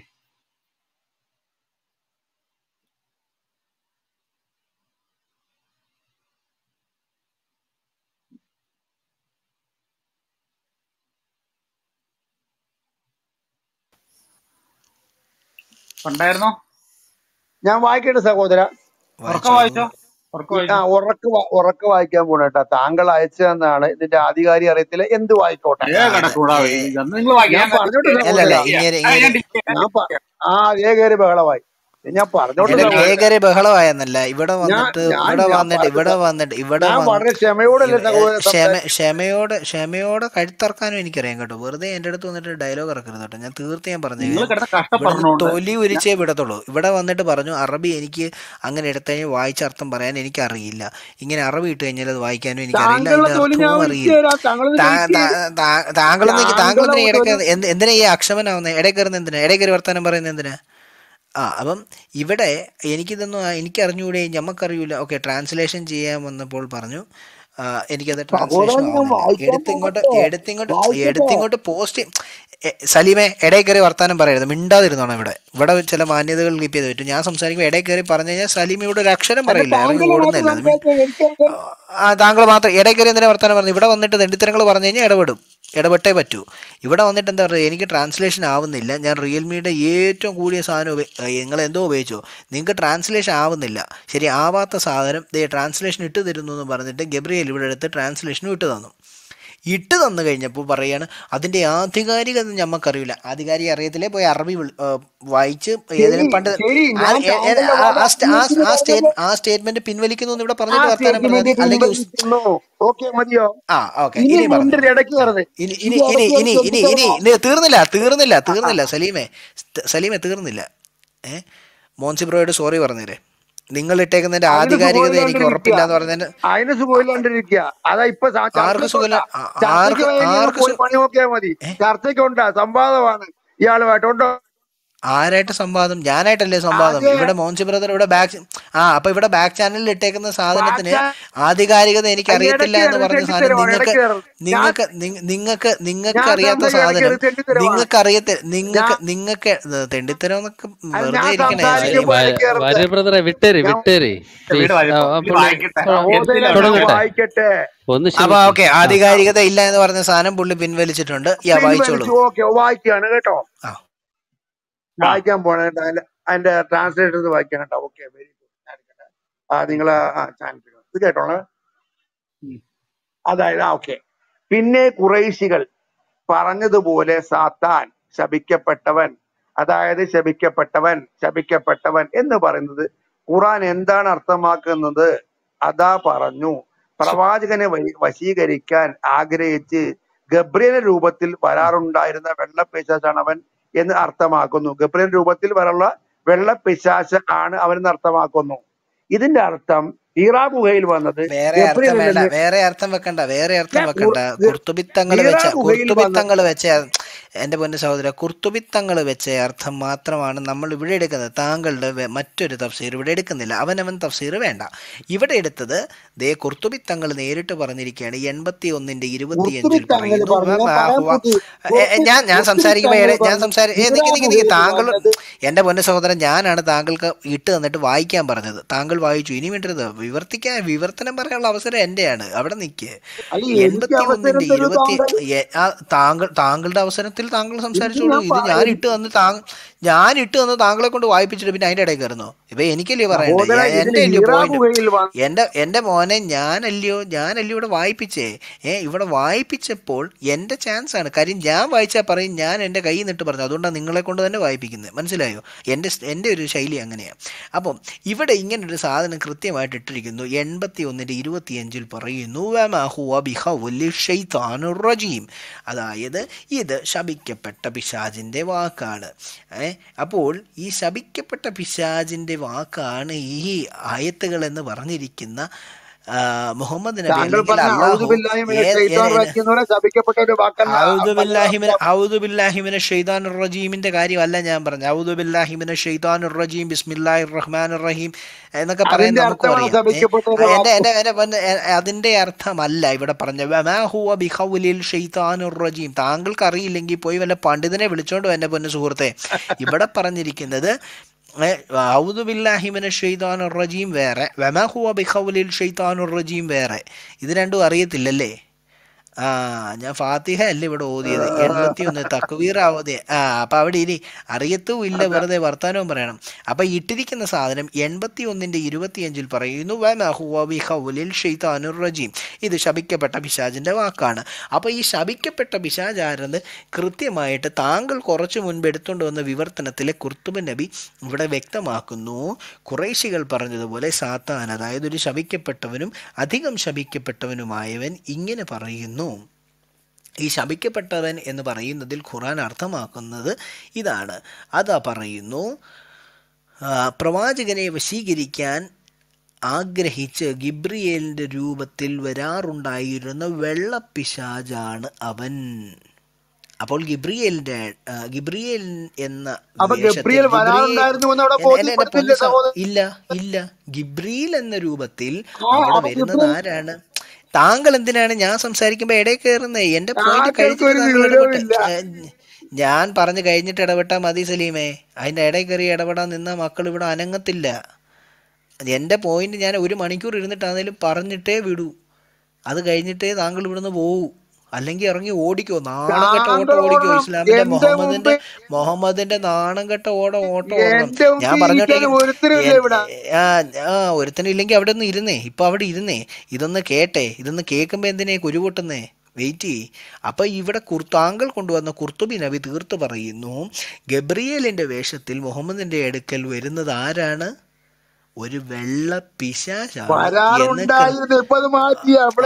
ഉണ്ടായിരുന്നോ ഞാൻ വായിക്കട്ടെ സഹോദര ഉറക്ക വായിച്ചോ വായിച്ചോ ഉറക്ക ഈ- ആ വായിച്ചോ ഉറക്ക് വാ- ഉറക്ക് വായിക്കാൻ പോണ കേട്ടാ താങ്കൾ അയച്ചതെന്നാണ് ഇതിന്റെ ആധികാരിക അറിയത്തില്ല എന്ത് വായിക്കോട്ടെ ഏ ആ അത് കിടക്കൂടാ ഏ നിങ്ങൾ വായിക്കാം ഞാൻ ഞാൻ പറഞ്ഞോട്ടെ ഡിക്റ്റേറ്റ് അല്ല അല്ല സഹോദര ഇങ്ങനെ ഞാൻ ഇങ്ങനെ ഡിക്റ്റേറ്റ് ഞാൻ പ- ആ അതേ കയറി ബഹളമായി ഞാൻ പറഞ്ഞോട്ടെ എന്റെ ഇല്ല സഹോദര കേകര് ബഹളമായെന്നല്ല ഇവിടെ ഞാൻ വന്നിട്ട് ഞാൻ ഇവിടെ ഞാൻ വന്നിട്ട് ഇവിടെ പറഞ്ഞ വന്നിട്ട് ഇവിടെ ഞാൻ വന്ന് വളരെ ക്ഷമയോടല്ലേ ഇവ- ഏ, സഹോദരൻ ക്ഷമ സംസാരിച്ചു ക്ഷമയോടെ ക്ഷമയോടെ കഴുത്തറക്കാനും എനിക്കറിയാം കേട്ടോ വെറുതെ എൻ്റെ അടുത്ത് വന്നിട്ട് ഡയലോഗ് ഇറക്കരുത് കേട്ടോ ഞാൻ തീർത്ത് ഞാൻ നിങ്ങൾ പറഞ്ഞേക്കാം കിടന്ന് ഇവിടെ നിന്ന് കഷ്ടപ്പെടണോണ്ട് തൊലി ഉരിച്ചേ വിടത്തുള്ളൂ ഇവിടെ വന്നിട്ട് പറഞ്ഞു അറബി എനിക്ക് അങ്ങനെ എടുത്തു കഴിഞ്ഞാൽ വായിച്ച അർത്ഥം പറയാൻ എനിക്ക് അറിയില്ല ഇങ്ങനെ അറബി ഇട്ട് കഴിഞ്ഞാൽ അത് വായിക്കാനും എനിക്കറിയില്ല താങ്കളുടെ അതിന്റെ തൊലി ഞാൻ അർത്ഥവും ഒഴിച്ചു അറിയില്ല തരാം താങ്കളൊന്ന് താ- വെയിറ്റ് താ- ചെയ്ത് താ- താങ്കളൊന്ന് താങ്കൾ താങ്കളുടെ എന്തിനാ ഇടയ്ക്ക് തൊലി എന്ത് എന്തിനാ ഈ അക്ഷമനാവുന്നത് ഇടയിൽ കയറുന്നത് എന്തിനാ ഇടയിൽ കയറി വർത്താനം പറയുന്നത് എന്തിനാ ആ അപ്പം ഇവിടെ എനിക്കിതൊന്നും ആ- എനിക്ക് അറിഞ്ഞുകൂടെ ഞമ്മക്കറിയൂല ഓക്കെ ട്രാൻസ്ലേഷൻ ചെയ്യാൻ വന്നപ്പോൾ പറഞ്ഞു ആ, എനിക്കത് ട്രാൻസ്ലേഷൻ സഹോദരൻ ഞാൻ ആവുന്നില്ല വായിക്കാൻ എടുത്തിങ്ങോട്ട് പോകട്ടെ എടുത്തിങ്ങോട്ട് വായിക്കട്ടെ എടുത്തിങ്ങോട്ട് പോസ്റ്റ് സലീമെ ഇടയിൽ കയറി വർത്താനം പറയരുത് മിണ്ടാതിരുന്നോണം ഇവിടെ ഇവിടെ ചില മാന്യതകൾ കീപ്പ് ചെയ്ത് പറ്റും ഞാൻ സംസാരിക്കുമ്പോൾ ഇടയിൽ കയറി പറഞ്ഞു കഴിഞ്ഞാൽ സലീം ഇവിടെ ഒരു അക്ഷരം അല്ല പറയില്ല ഇറങ്ങി താങ്കൾ മാത്രം ഓടുന്നില്ല അത് മിണ്ട സംസാരിച്ചാൽ എനിക്കറിയാം ആ താങ്കൾ മാത്രം ഇടയിൽ കയറി എന്തിനാ വർത്താനം പറഞ്ഞു ഇവിടെ വന്നിട്ട് തെണ്ടിത്തരങ്ങൾ പറഞ്ഞു കഴിഞ്ഞാൽ ഇടപെടും ഇടപെട്ടേ പറ്റൂ ഇവിടെ വന്നിട്ട് എന്താ പറയുക എനിക്ക് ട്രാൻസ്ലേഷൻ ആവുന്നില്ല ഞാൻ റിയൽമിയുടെ ഏറ്റവും കൂടിയ സാധനം ഉപ- ഏ, നിങ്ങൾ എന്തോ ഉപയോഗിച്ചോ നിങ്ങൾക്ക് ട്രാൻസ്ലേഷൻ ആവുന്നില്ല ശരി ആവാത്ത സാധനം ദേ ട്രാൻസ്ലേഷൻ ഇട്ട് തരുന്നു എന്ന് പറഞ്ഞിട്ട് ഗബ്രിയേൽ ഇവിടെ എടുത്ത് ട്രാൻസ്ലേഷനും ഇട്ട് തന്നു ഇട്ട് തന്നു കഴിഞ്ഞപ്പോൾ പറയാണ് അതിൻ്റെ ആധികാരികത ഞമ്മക്കറിയില്ല ആധികാരിക അറിയത്തില്ലേ പോയി അറബി വിളി- ഏ, വായിച്ച് ശരി ഏതെങ്കിലും പണ്ട് ശരി ആ ഞാൻ ഏ- ഏ- താങ്കളുടെ ആ- വാദം ആ സ്റ്റേ- ആ അംഗീകരിക്കുന്നു ആ സ്റ്റേറ്റ് പറഞ്ഞത് ആ സ്റ്റേറ്റ്മെന്റ് പിൻവലിക്കുന്നു എന്ന് ഇവിടെ ആ പറഞ്ഞിട്ട് വർത്താനം പറഞ്ഞാൽ സ്റ്റേറ്റ്മെന്റ് മതി അല്ലെങ്കിൽ ഉസ്- പിൻവലിക്കുന്നു ഓക്കെ മതിയോ ആ ഓക്കെ ഇനി ഇനി പറഞ്ഞു മുണ്ടിൽ ഇടയ്ക്ക് ആ കയറുന്നത് ഇനി ഇത് ഇനി ഇനി ഇടയ്ക്ക് ഇനി കയറി ഇനി ഇനി ചോദിച്ചതാണോ ഇനി തീർന്നില്ല തീർന്നില്ല ആ ആ തീർന്നില്ല സലീമെ സ്- സലീമെ തീർന്നില്ല ഏ മോൻസി ബ്രോയോട് സോറി പറഞ്ഞേരെ നിങ്ങൾ ഇട്ടേക്കുന്നതിന്റെ അതിന് ആധികാരികത എനിക്ക് ഉറപ്പില്ല സുഖമില്ലാണ്ടിരിക്കുക എന്ന് പറഞ്ഞതിന് അതിന് സുഖമില്ലാണ്ടിരിക്കുക അതാ ഇപ്പൊ സ- ആർക്ക് ചർച്ചയ്ക്കുണ്ട സുഖമില്ല ആ- ചർച്ചയ്ക്ക് ആർക്ക് വേണ്ടി നിങ്ങൾ ആർക്ക് പോയി സു പണി നോക്കിയാൽ മതി ഏ ചർച്ചയ്ക്കുണ്ട സംവാദമാണ് ഇയാളുമായിട്ടുണ്ടോ ആരായിട്ട് സംവാദം ഞാനായിട്ടല്ലേ സംവാദം ആദ്യം ഇവിടെ മോൻസി ബ്രദർ ഇവിടെ ബാക്ക് ആ അപ്പൊ ഇവിടെ ബാക്ക് ചാനലിൽ ഇട്ടേക്കുന്ന സാധനത്തിന് ബാക്ക് ആധികാരികത എനിക്ക് അറിയത്തില്ല ഇടയ്ക്ക് എന്ന് കയറി പറഞ്ഞ സാധനം തെണ്ടിത്തരമാണ് നിങ്ങൾക്ക് ഇടയ്ക്ക് കയറി ഞാൻ നിങ്ങൾക്ക് നിങ്ങ- നിങ്ങൾക്ക് നിങ്ങൾക്ക് ഞാൻ അറിയാത്ത സംസാരിക്കാൻ സാധനം ഇടയ്ക്ക് തെണ്ടിത്തരമാണ് നിങ്ങൾക്ക് അറിയത്ത നിങ്ങൾക്ക് ഞാൻ നിങ്ങൾക്ക് തെണ്ടിത്തരം എന്നൊക്കെ അത് വെറുതെ ഞാൻ ഇരിക്കണേ ശരി സംസാരിക്കുമ്പോ ഇടയ്ക്ക് കയറുന്നത് വാര്യ ബ്രദറെ വിട്ടേരി ഞാൻ വിട്ടേരി പ്ലീസ് വീട് വായിക്കോ ഇത് പുള്ളി വായിക്കട്ടെ തൊ- സഹോദരൻ ഞാൻ തുടങ്ങട്ടെ വായിക്കട്ടെ ഒന്ന് അപ്പൊ ക്ഷമിക്ക് ഓക്കെ ആ ആധികാരികത ഇല്ല എന്ന് പറഞ്ഞ സാധനം പുള്ളി പിൻവലിച്ചിട്ടുണ്ട് യാ വായിച്ചോളൂ പിൻവലിച്ചു ഓക്കെ വായിക്കുകയാണ് കേട്ടോ ആ ആ വായിക്കാൻ പോണ കേട്ടോ അതിന്റെ അതിന്റെ ട്രാൻസ്ലേഷൻ വായിക്കാൻ കേട്ടോ ഓക്കെ വെരി ഗുഡ് ആ നിങ്ങൾ ആ ചാനൽ ഇത് കേട്ടോളെ ഉം. അതായത് ആ ഓക്കെ പിന്നെ കുറേശികൾ പറഞ്ഞതുപോലെ സാത്താൻ ശപിക്കപ്പെട്ടവൻ അതായത് ശപിക്കപ്പെട്ടവൻ ശപിക്കപ്പെട്ടവൻ എന്ന് പറയുന്നത് ഖുറാൻ എന്താണ് അർത്ഥമാക്കുന്നത് അതാ പറഞ്ഞു പ്രവാചകനെ വഴി- വശീകരിക്കാൻ ആഗ്രഹിച്ച് ഗബ്രിയൽ രൂപത്തിൽ വരാറുണ്ടായിരുന്ന വെള്ളപ്പിശാച്ചാണ് അവൻ എന്ന് അർത്ഥമാക്കുന്നു ഗബ്രിയൽ രൂപത്തിൽ വരാനുള്ള വെള്ളപ്പിശാച്ച് ആണ് അവൻ എന്ന് അർത്ഥമാക്കുന്നു ഇതിന്റെ അർത്ഥം ഹീറാ ഗുഹയിൽ വന്നത് വേറെ ഗബ്രിയൽ അർത്ഥം വേണ്ട എന്നല്ലേ വേറെ അർത്ഥം വെക്കണ്ട വേറെ അർത്ഥം ഞാൻ വെക്കണ്ട ഖുർ- ഗ- കുർത്തുബിത്തങ്ങൾ ഹീറാ വെച്ച ഗുഹയിൽ വന്നത് കുർത്തുബിത്തങ്ങൾ വെച്ച എന്റെ പൊന്നു സഹോദര കുർത്തുബിത്തങ്ങൾ വെച്ച അർത്ഥം മാത്രമാണ് നമ്മൾ ഇവിടെ എടുക്കുന്നത് താങ്കളുടെ വെ- മറ്റൊരു തഫ്സീർ ഇവിടെ എടുക്കുന്നില്ല അവനവൻ തഫ്സീർ വേണ്ട ഇവിടെ എടുത്തത് ദേ കുർത്തുബിത്തങ്ങൾ നേരിട്ട് പറഞ്ഞിരിക്കുകയാണ് എൺപത്തി ഒന്നിന്റെ ഇരുപത്തിയഞ്ചിൽ കുർത്തുബിത്തങ്ങൾ പറയുന്നു പറഞ്ഞു ഞാൻ പറയാൻ വമാഹുവ പറ്റി ഏ, ഏ, ഞാൻ ഞാൻ സംസാരിക്കുമ്പോ കുർത്തുബിത്തങ്ങൾ ഞാൻ പറഞ്ഞു സംസാരി ഏ ഹീറാ നിക്ക് നിക്ക് നിക്ക് ഗുഹയിൽ താങ്കൾ വന്നത് എന്റെ പൊന്നു സഹോദരൻ ഞാനാണ് താങ്കൾക്ക് ഇട്ട് തന്നിട്ട് വായിക്കാൻ പറഞ്ഞത് താങ്കൾ വായിച്ചു ഇനി വിട്ടരുത് വിവർത്തിക്കാൻ വിവർത്തനം പറയാനുള്ള അവസരം എന്റെയാണ് അവിടെ നിൽക്ക് അല്ല എനിക്ക് എൺപത്തി അവസരം ഒന്നിന്റെ തരൂ ഇരുപത്തി താങ്കൾ എ- ആ, താങ്കൾ താങ്കളുടെ അവസരത്തിൽ താങ്കൾ ഇത് സംസാരിച്ചോളൂ ഞാൻ ഇത് പ- ഞാൻ ഇട്ട് തന്ന് താങ്കൾ ഞാൻ ഇട്ട് തന്ന് താങ്കളെ കൊണ്ട് വായിപ്പിച്ചിട്ട് പിന്നെ അതിന്റെ ഇടയിൽ കയറുന്നോ ഇപ്പൊ എനിക്കല്ലേ പറയണ്ടേ സഹോദര ഞാൻ- ഇതിൽ എന്റെ അല്ലയോ ഹീറാ പോയിന്റ് ഗുഹയിൽ വന്ന് എൻ്റെ എൻ്റെ മോനെ ഞാനല്ലയോ ഞാനല്ലയോ ഇവിടെ വായിപ്പിച്ചേ ഏ ഇവിടെ വായിപ്പിച്ചപ്പോൾ എൻ്റെ ചാൻസ് ആണ് കാര്യം ഞാൻ വായിച്ചാൽ പറയും ഞാൻ എൻ്റെ കയ്യിൽ നിന്നിട്ട് പറഞ്ഞു അതുകൊണ്ടാണ് നിങ്ങളെ കൊണ്ട് തന്നെ വായിപ്പിക്കുന്നത് മനസ്സിലായോ എൻ്റെ സ്- എൻ്റെ ഒരു ശൈലി അങ്ങനെയാണ് അപ്പം ഇവിടെ ഇങ്ങനൊരു സാധനം കൃത്യമായിട്ട് ഇട്ടിരിക്കുന്നു എൺപത്തി ഒന്നിൻ്റെ ഇരുപത്തിയഞ്ചിൽ പറയുന്നു "വമാ ഹുവ ബിഖൗലി ഷൈത്താനുർ റജീം അതായത് ഇത് ശപിക്കപ്പെട്ട പിശാജിൻ്റെ വാക്കാണ് ഏ അപ്പോൾ ഈ ശപിക്കപ്പെട്ട പിശാജിൻ്റെ വാക്കാണ് ഈ ആയത്തുകൾ എന്ന് പറഞ്ഞിരിക്കുന്ന ആ, മുഹമ്മദ് നബി താങ്കൾ അല്ലെങ്കിൽ പറഞ്ഞ അള്ളാഹു ഔദുബില്ലാഹി മിനശ് ഏത് ശൈത്വാനിർ ഏത് റജീം എന്ന് പറഞ്ഞാൽ ശപിക്കപ്പെട്ട ഒരു വാക്കല്ല ഔദു പല ബില്ലാഹിമിന ഔദു ബില്ലാഹിമിന ഷെയ്താനുർ റജീമിന്റെ കാര്യമല്ല ഞാൻ പറഞ്ഞു ഔദു ബില്ലാഹിമിന ഷെയ്താനുർ റജീം ബിസ്മില്ലാഹിർ റഹ്മാനുർ റഹീം എന്നൊക്കെ പറയാൻ അതിന്റെ നമുക്കും അർത്ഥമാണ് അറിയാം ഏ, ശപിക്കപ്പെട്ട ഒരു ആ, എൻ്റെ വാക്ക് എൻ്റെ എൻ്റെ പൊന്ന്, എ- അതിന്റെ അർത്ഥമല്ല ഇവിടെ പറഞ്ഞ വമാ ഹുവ ബിഖൗലിൽ ഷെയ്താനുർ റജീം താങ്കൾക്ക് അറിയില്ലെങ്കിൽ പോയി വല്ല പണ്ഡിതനെ വിളിച്ചോണ്ടോ എൻ്റെ പൊന്നു സുഹൃത്തെ ഇവിടെ പറഞ്ഞിരിക്കുന്നത് ഔദു ബില്ലാഹിമിന ഷെയ്താനുർ റജീം വേറെ വമാ ഹുവ ബിഖൗലിൽ ഷെയ്താനുർ റജീം വേറെ ഇത് രണ്ടും അറിയത്തില്ലല്ലേ ആ ഞാൻ ഫാത്തിഹ അല്ല ഇവിടെ ഓതിയത് എൺപത്തി ഒന്ന് തക്വീർ ഓതിയ ആ അപ്പൊ അവിടെ ഇനി അറിയത്തും ഇല്ല അതെ വെറുതെ വർത്താനവും പറയണം അപ്പൊ ഇട്ടിരിക്കുന്ന സാധനം എൺപത്തി ഒന്നിന്റെ ഇരുപത്തിയഞ്ചിൽ പറയുന്നു "വമാ ഹുവ ബിഖൗലിൽ ഷൈത്താനുർ റജീം ഇത് ശപിക്കപ്പെട്ട പിശാചിന്റെ വാക്കാണ് അപ്പൊ ഈ ശപിക്കപ്പെട്ട പിശാജ് ആരെന്ന് കൃത്യമായിട്ട് താങ്കൾ കുറച്ചു മുൻപ് എടുത്തുകൊണ്ട് വന്ന വിവർത്തനത്തിലെ കുർത്തുബ് നബി ഇവിടെ വ്യക്തമാക്കുന്നു കുറേശികൾ പറഞ്ഞതുപോലെ സാത്താൻ അതായത് ഒരു ശപിക്കപ്പെട്ടവനും അധികം ശപിക്കപ്പെട്ടവനുമായവൻ ഇങ്ങനെ പറയുന്നു ഈ ശപിക്കപ്പെട്ടവൻ എന്ന് പറയുന്നതിൽ ഖുറാൻ അർത്ഥമാക്കുന്നത് ഇതാണ് അതാ പറയുന്നു ആ, പ്രവാചകനെ വശീകരിക്കാൻ ആഗ്രഹിച്ച് ഗിബ്രിയേലിൻ്റെ രൂപത്തിൽ വരാറുണ്ടായിരുന്ന വെള്ളപ്പിശാജാണ് അവൻ അപ്പോൾ ഗിബ്രിയേലിൻ്റെ ആ, ഗിബ്രിയേൽ എന്ന അപ്പൊ വേഷത്തിൽ ഗബ്രിയേൽ ഗിബ്രിയേൽ വരാറുണ്ടായിരുന്നു എന്ന് അവിടെ എന്നെ എന്നെ എന്റെ ബോധ്യപ്പെടുത്തില്ലേ പൊന്നു സഹ സഹോദരൻ ഇല്ല ഇല്ല ഗിബ്രിയിൽ എന്ന രൂപത്തിൽ ആ അവിടെ അപ്പൊ വരുന്നത് ഗബ്രിയേൽ ആരാണ് താങ്കൾ എന്തിനാണ് ഞാൻ സംസാരിക്കുമ്പോൾ ഇടയിൽ കയറുന്നത് എന്റെ പോയിന്റ് താങ്കൾക്ക് കഴിഞ്ഞിട്ട് ഒരു താങ്കൾ ഇടപെട്ട് വിവരവുമില്ല ഏ, ഞാൻ പറഞ്ഞു കഴിഞ്ഞിട്ട് ഇടപെട്ടാൽ മതി സലീമേ അതിന്റെ ഇടയിൽ കയറി ഇടപെടാൻ നിന്ന മക്കൾ ഇവിടെ അനങ്ങത്തില്ല എന്റെ പോയിന്റ് ഞാൻ ഒരു മണിക്കൂർ ഇരുന്നിട്ടാണേലും പറഞ്ഞിട്ടേ വിടൂ അത് കഴിഞ്ഞിട്ടേ താങ്കൾ ഇവിടുന്ന് പോവൂ അല്ലെങ്കിൽ ഇറങ്ങി ഓടിക്കോ നാണം കെട്ട ഓട്ടം താങ്കൾ ഓടിക്കോ ഓടണം ഇസ്ലാമിന്റെ എന്റെ മുമ്പ് മുഹമ്മദിന്റെ മുഹമ്മദിന്റെ നാണം കെട്ട ഓടം ഓട്ടം ഓടണം എന്റെ മുമ്പ് ഞാൻ ഇരിക്കാൻ പറഞ്ഞോണ്ടിരിക്കും ഒരുത്തരുമില്ല എൻ- ഇവിടെ ആ ആ ഒരുത്തനും ഇല്ലെങ്കിൽ അവിടെ ഒന്ന് ഇരുന്നേ ഇപ്പൊ അവിടെ ഇരുന്നേ ഇതൊന്ന് കേട്ടെ ഇതൊന്ന് കേൾക്കുമ്പോ എന്തിനാ കുരുപൊട്ടുന്നേ വെയിറ്റ് ചെയ്യ് അപ്പൊ ഇവിടെ കുർ താങ്കൾ കൊണ്ടുവന്ന കുർത്തുബി നബി തീർത്ത് പറയുന്നു ഗബ്രിയേലിന്റെ വേഷത്തിൽ മുഹമ്മദിന്റെ അടുക്കൽ വരുന്നത് ആരാണ് ഒരു വെള്ള പിശാചാണ് എന്ന് കൃ- വരാറുണ്ടായിരുന്നു ഇപ്പൊ അത് മാറ്റി അവിടെ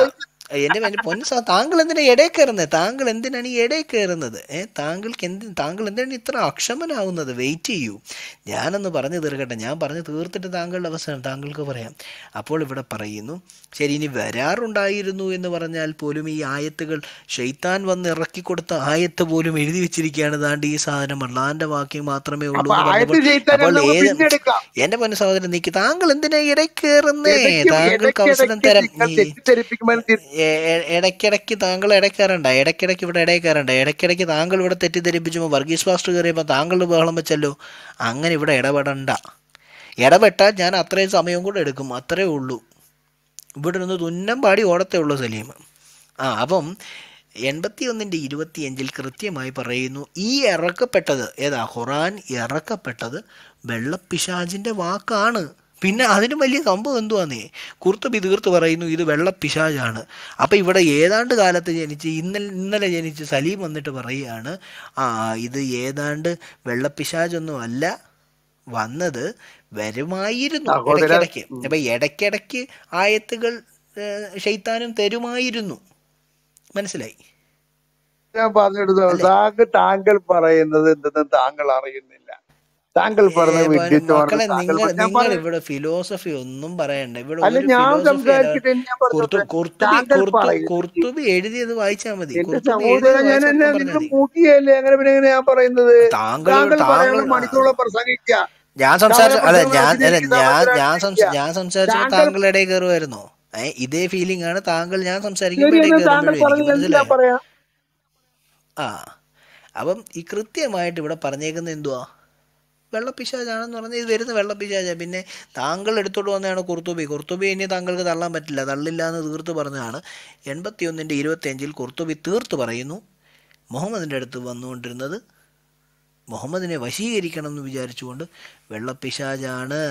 എൻ്റെ എൻ്റെ പൊന്നു സാ താങ്കൾ എന്തിനാ ഇടയിൽ കയറുന്നത് താങ്കൾ എന്തിനാണ് ഈ ഇടയിൽ കയറുന്നത് ഏ താങ്കൾക്ക് എന്ത് താങ്കൾ എന്തിനാണ് ഇത്ര അക്ഷമനാവുന്നത് വെയിറ്റ് ചെയ്യൂ ഞാനൊന്ന് പറഞ്ഞു തീർക്കട്ടെ ഞാൻ പറഞ്ഞു തീർത്തിട്ട് താങ്കളുടെ അവസാനം താങ്കൾക്ക് പറയാം അപ്പോൾ ഇവിടെ പറയുന്നു ശരി ഇനി വരാറുണ്ടായിരുന്നു എന്ന് പറഞ്ഞാൽ പോലും ഈ ആയത്തുകൾ ഷെയ്ത്താൻ വന്ന് ഇറക്കി കൊടുത്ത ആയത്ത് പോലും എഴുതി വെച്ചിരിക്കുകയാണ് ദാണ്ട് ഈ സാധനം അള്ളാന്റെ വാക്യം മാത്രമേ ഉള്ളൂ അപ്പൊ എന്ന് ആയത്ത് പറഞ്ഞപ്പോൾ ചെയ്താൽ അപ്പോൾ നമുക്ക് ഏത് പിന്നെ എടുക്കാം എന്റെ പൊന്നു സഹോദരൻ നിക്ക് താങ്കൾ എന്തിനാ ഇടയിൽ കയറുന്നേ ഇടയ്ക്ക് താങ്കൾക്ക് അവസരം ഇടയ്ക്കിടയ്ക്ക് തരാം നിങ്ങൾ ഈ തെറ്റിദ്ധരിപ്പിക്കുമ്പോൾ തിരി- എ- എ- ഇടയ്ക്കിടയ്ക്ക് താങ്കൾ ഇടയിൽ കയറണ്ട ഇടയ്ക്കിടയ്ക്ക് ഇവിടെ ഇടയിൽ കയറണ്ട ഇടയ്ക്കിടയ്ക്ക് താങ്കൾ ഇവിടെ തെറ്റിദ്ധരിപ്പിച്ചുമ്പോൾ വർഗീസ് ഫാസ്റ്റ് കയറിയപ്പോൾ താങ്കളുടെ ബഹളം വെച്ചല്ലോ അങ്ങനെ ഇവിടെ ഇടപെടണ്ട ഇടപെട്ടാൽ ഞാൻ അത്രയും സമയം കൂടെ എടുക്കും അത്രേ ഉള്ളൂ ഇവിടെ നിന്ന് തുന്നം പാടി ഓടത്തേ ഉള്ളൂ സലീം ആ അപ്പം എൺപത്തി ഒന്നിൻ്റെ ഇരുപത്തിയഞ്ചിൽ കൃത്യമായി പറയുന്നു ഈ ഇറക്കപ്പെട്ടത് ഏതാ ഖുറാൻ ഇറക്കപ്പെട്ടത് വെള്ളപ്പിശാജിൻ്റെ വാക്കാണ് പിന്നെ അതിന് വലിയ സംഭവം എന്തുവാന്നേ കുർത്തുബി തീർത്ത് പറയുന്നു ഇത് വെള്ളപ്പിശാജാണ് അപ്പം ഇവിടെ ഏതാണ്ട് കാലത്ത് ജനിച്ച് ഇന്നലെ ഇന്നലെ ജനിച്ച് സലീം വന്നിട്ട് പറയുകയാണ് ആ ഇത് ഏതാണ്ട് വെള്ളപ്പിശാജൊന്നും അല്ല വന്നത് വരുമായിരുന്നു സഹോദര ഇടയ്ക്കിടയ്ക്ക് അപ്പം ഇടയ്ക്കിടയ്ക്ക് ആയത്തുകൾ ഏഹ്, ഷെയ്ത്താനും തരുമായിരുന്നു മനസ്സിലായി ഞാൻ പറഞ്ഞെടുത്തു അല്ലേ താങ്കൾ താങ്കൾ പറയുന്നത് എന്തെന്ന് താങ്കൾ അറിയുന്നില്ല താങ്കൾ ഏ, പറഞ്ഞ മോനെ, വിഡ്ഢിത്തമാണ് മക്കളെ താങ്കൾ നിങ്ങൾ പറഞ്ഞ- ഞാൻ നിങ്ങൾ പറയാം ഇവിടെ ഫിലോസഫി ഒന്നും പറയണ്ട ഇവിടെ അല്ല ഒരു ഞാൻ ഫിലോസഫി സംസാരിച്ചിട്ട് ഞാൻ കുർത്തു പറഞ്ഞത് കുർത്തുബി താങ്കൾ കുർത്തു പറയുന്നത് കുർത്തുബി എഴുതിയത് വായിച്ചാൽ മതി എന്റെ കുർത്തുബി സഹോദരൻ എഴുതിയത് ഞാൻ വായിച്ച് എന്നെ അർത്ഥം പറഞ്ഞാൽ നിങ്ങൾ മതി മുട്ടിയല്ലേ അങ്ങനെ പിന്നെ എങ്ങനെ ഞാൻ പറയുന്നത് താങ്കൾ താങ്കൾ താങ്കൾ പറയണം മണിക്കൂറോളം പ്രസംഗിക്കുക ഞാൻ സംസാരിച്ച അല്ല കവലപ്പുറത്ത് ഞാൻ അല്ല വന്നിരിക്കുന്ന ഞാൻ ഞാൻ മന്ത്രായിരിക്കുക സംസ- ഞാൻ സംസാരിച്ചപ്പോൾ താങ്കൾ താങ്കൾ ഇടയിൽ കയറുമായിരുന്നോ ഏ ഇതേ ഫീലിംഗ് ആണ് താങ്കൾ ഞാൻ സംസാരിക്കുമ്പോൾ ഇടയിൽ ശരിയെന്ന് താങ്കൾ കയറുമ്പോഴും എനിക്ക് പറഞ്ഞത് എന്തിനാ മനസ്സിലായോ പറയാ ആ അപ്പം ഈ കൃത്യമായിട്ട് ഇവിടെ പറഞ്ഞേക്കുന്നത് എന്തുവാ വെള്ളപ്പിശാചാണെന്ന് പറഞ്ഞാൽ ഇത് വരുന്ന വെള്ളപ്പിശാച പിന്നെ താങ്കൾ എടുത്തോണ്ട് വന്നതാണ് കുർത്തുബി കുർത്തുബി ഇനി താങ്കൾക്ക് തള്ളാൻ പറ്റില്ല തള്ളില്ല എന്ന് തീർത്ത് പറഞ്ഞതാണ് എൺപത്തി ഒന്നിൻ്റെ ഇരുപത്തിയഞ്ചിൽ കുർത്തുബി തീർത്ത് പറയുന്നു മുഹമ്മദിൻ്റെ അടുത്ത് വന്നുകൊണ്ടിരുന്നത് മുഹമ്മദിനെ വശീകരിക്കണം എന്ന് വിചാരിച്ചുകൊണ്ട് വെള്ളപ്പിശാചാണ്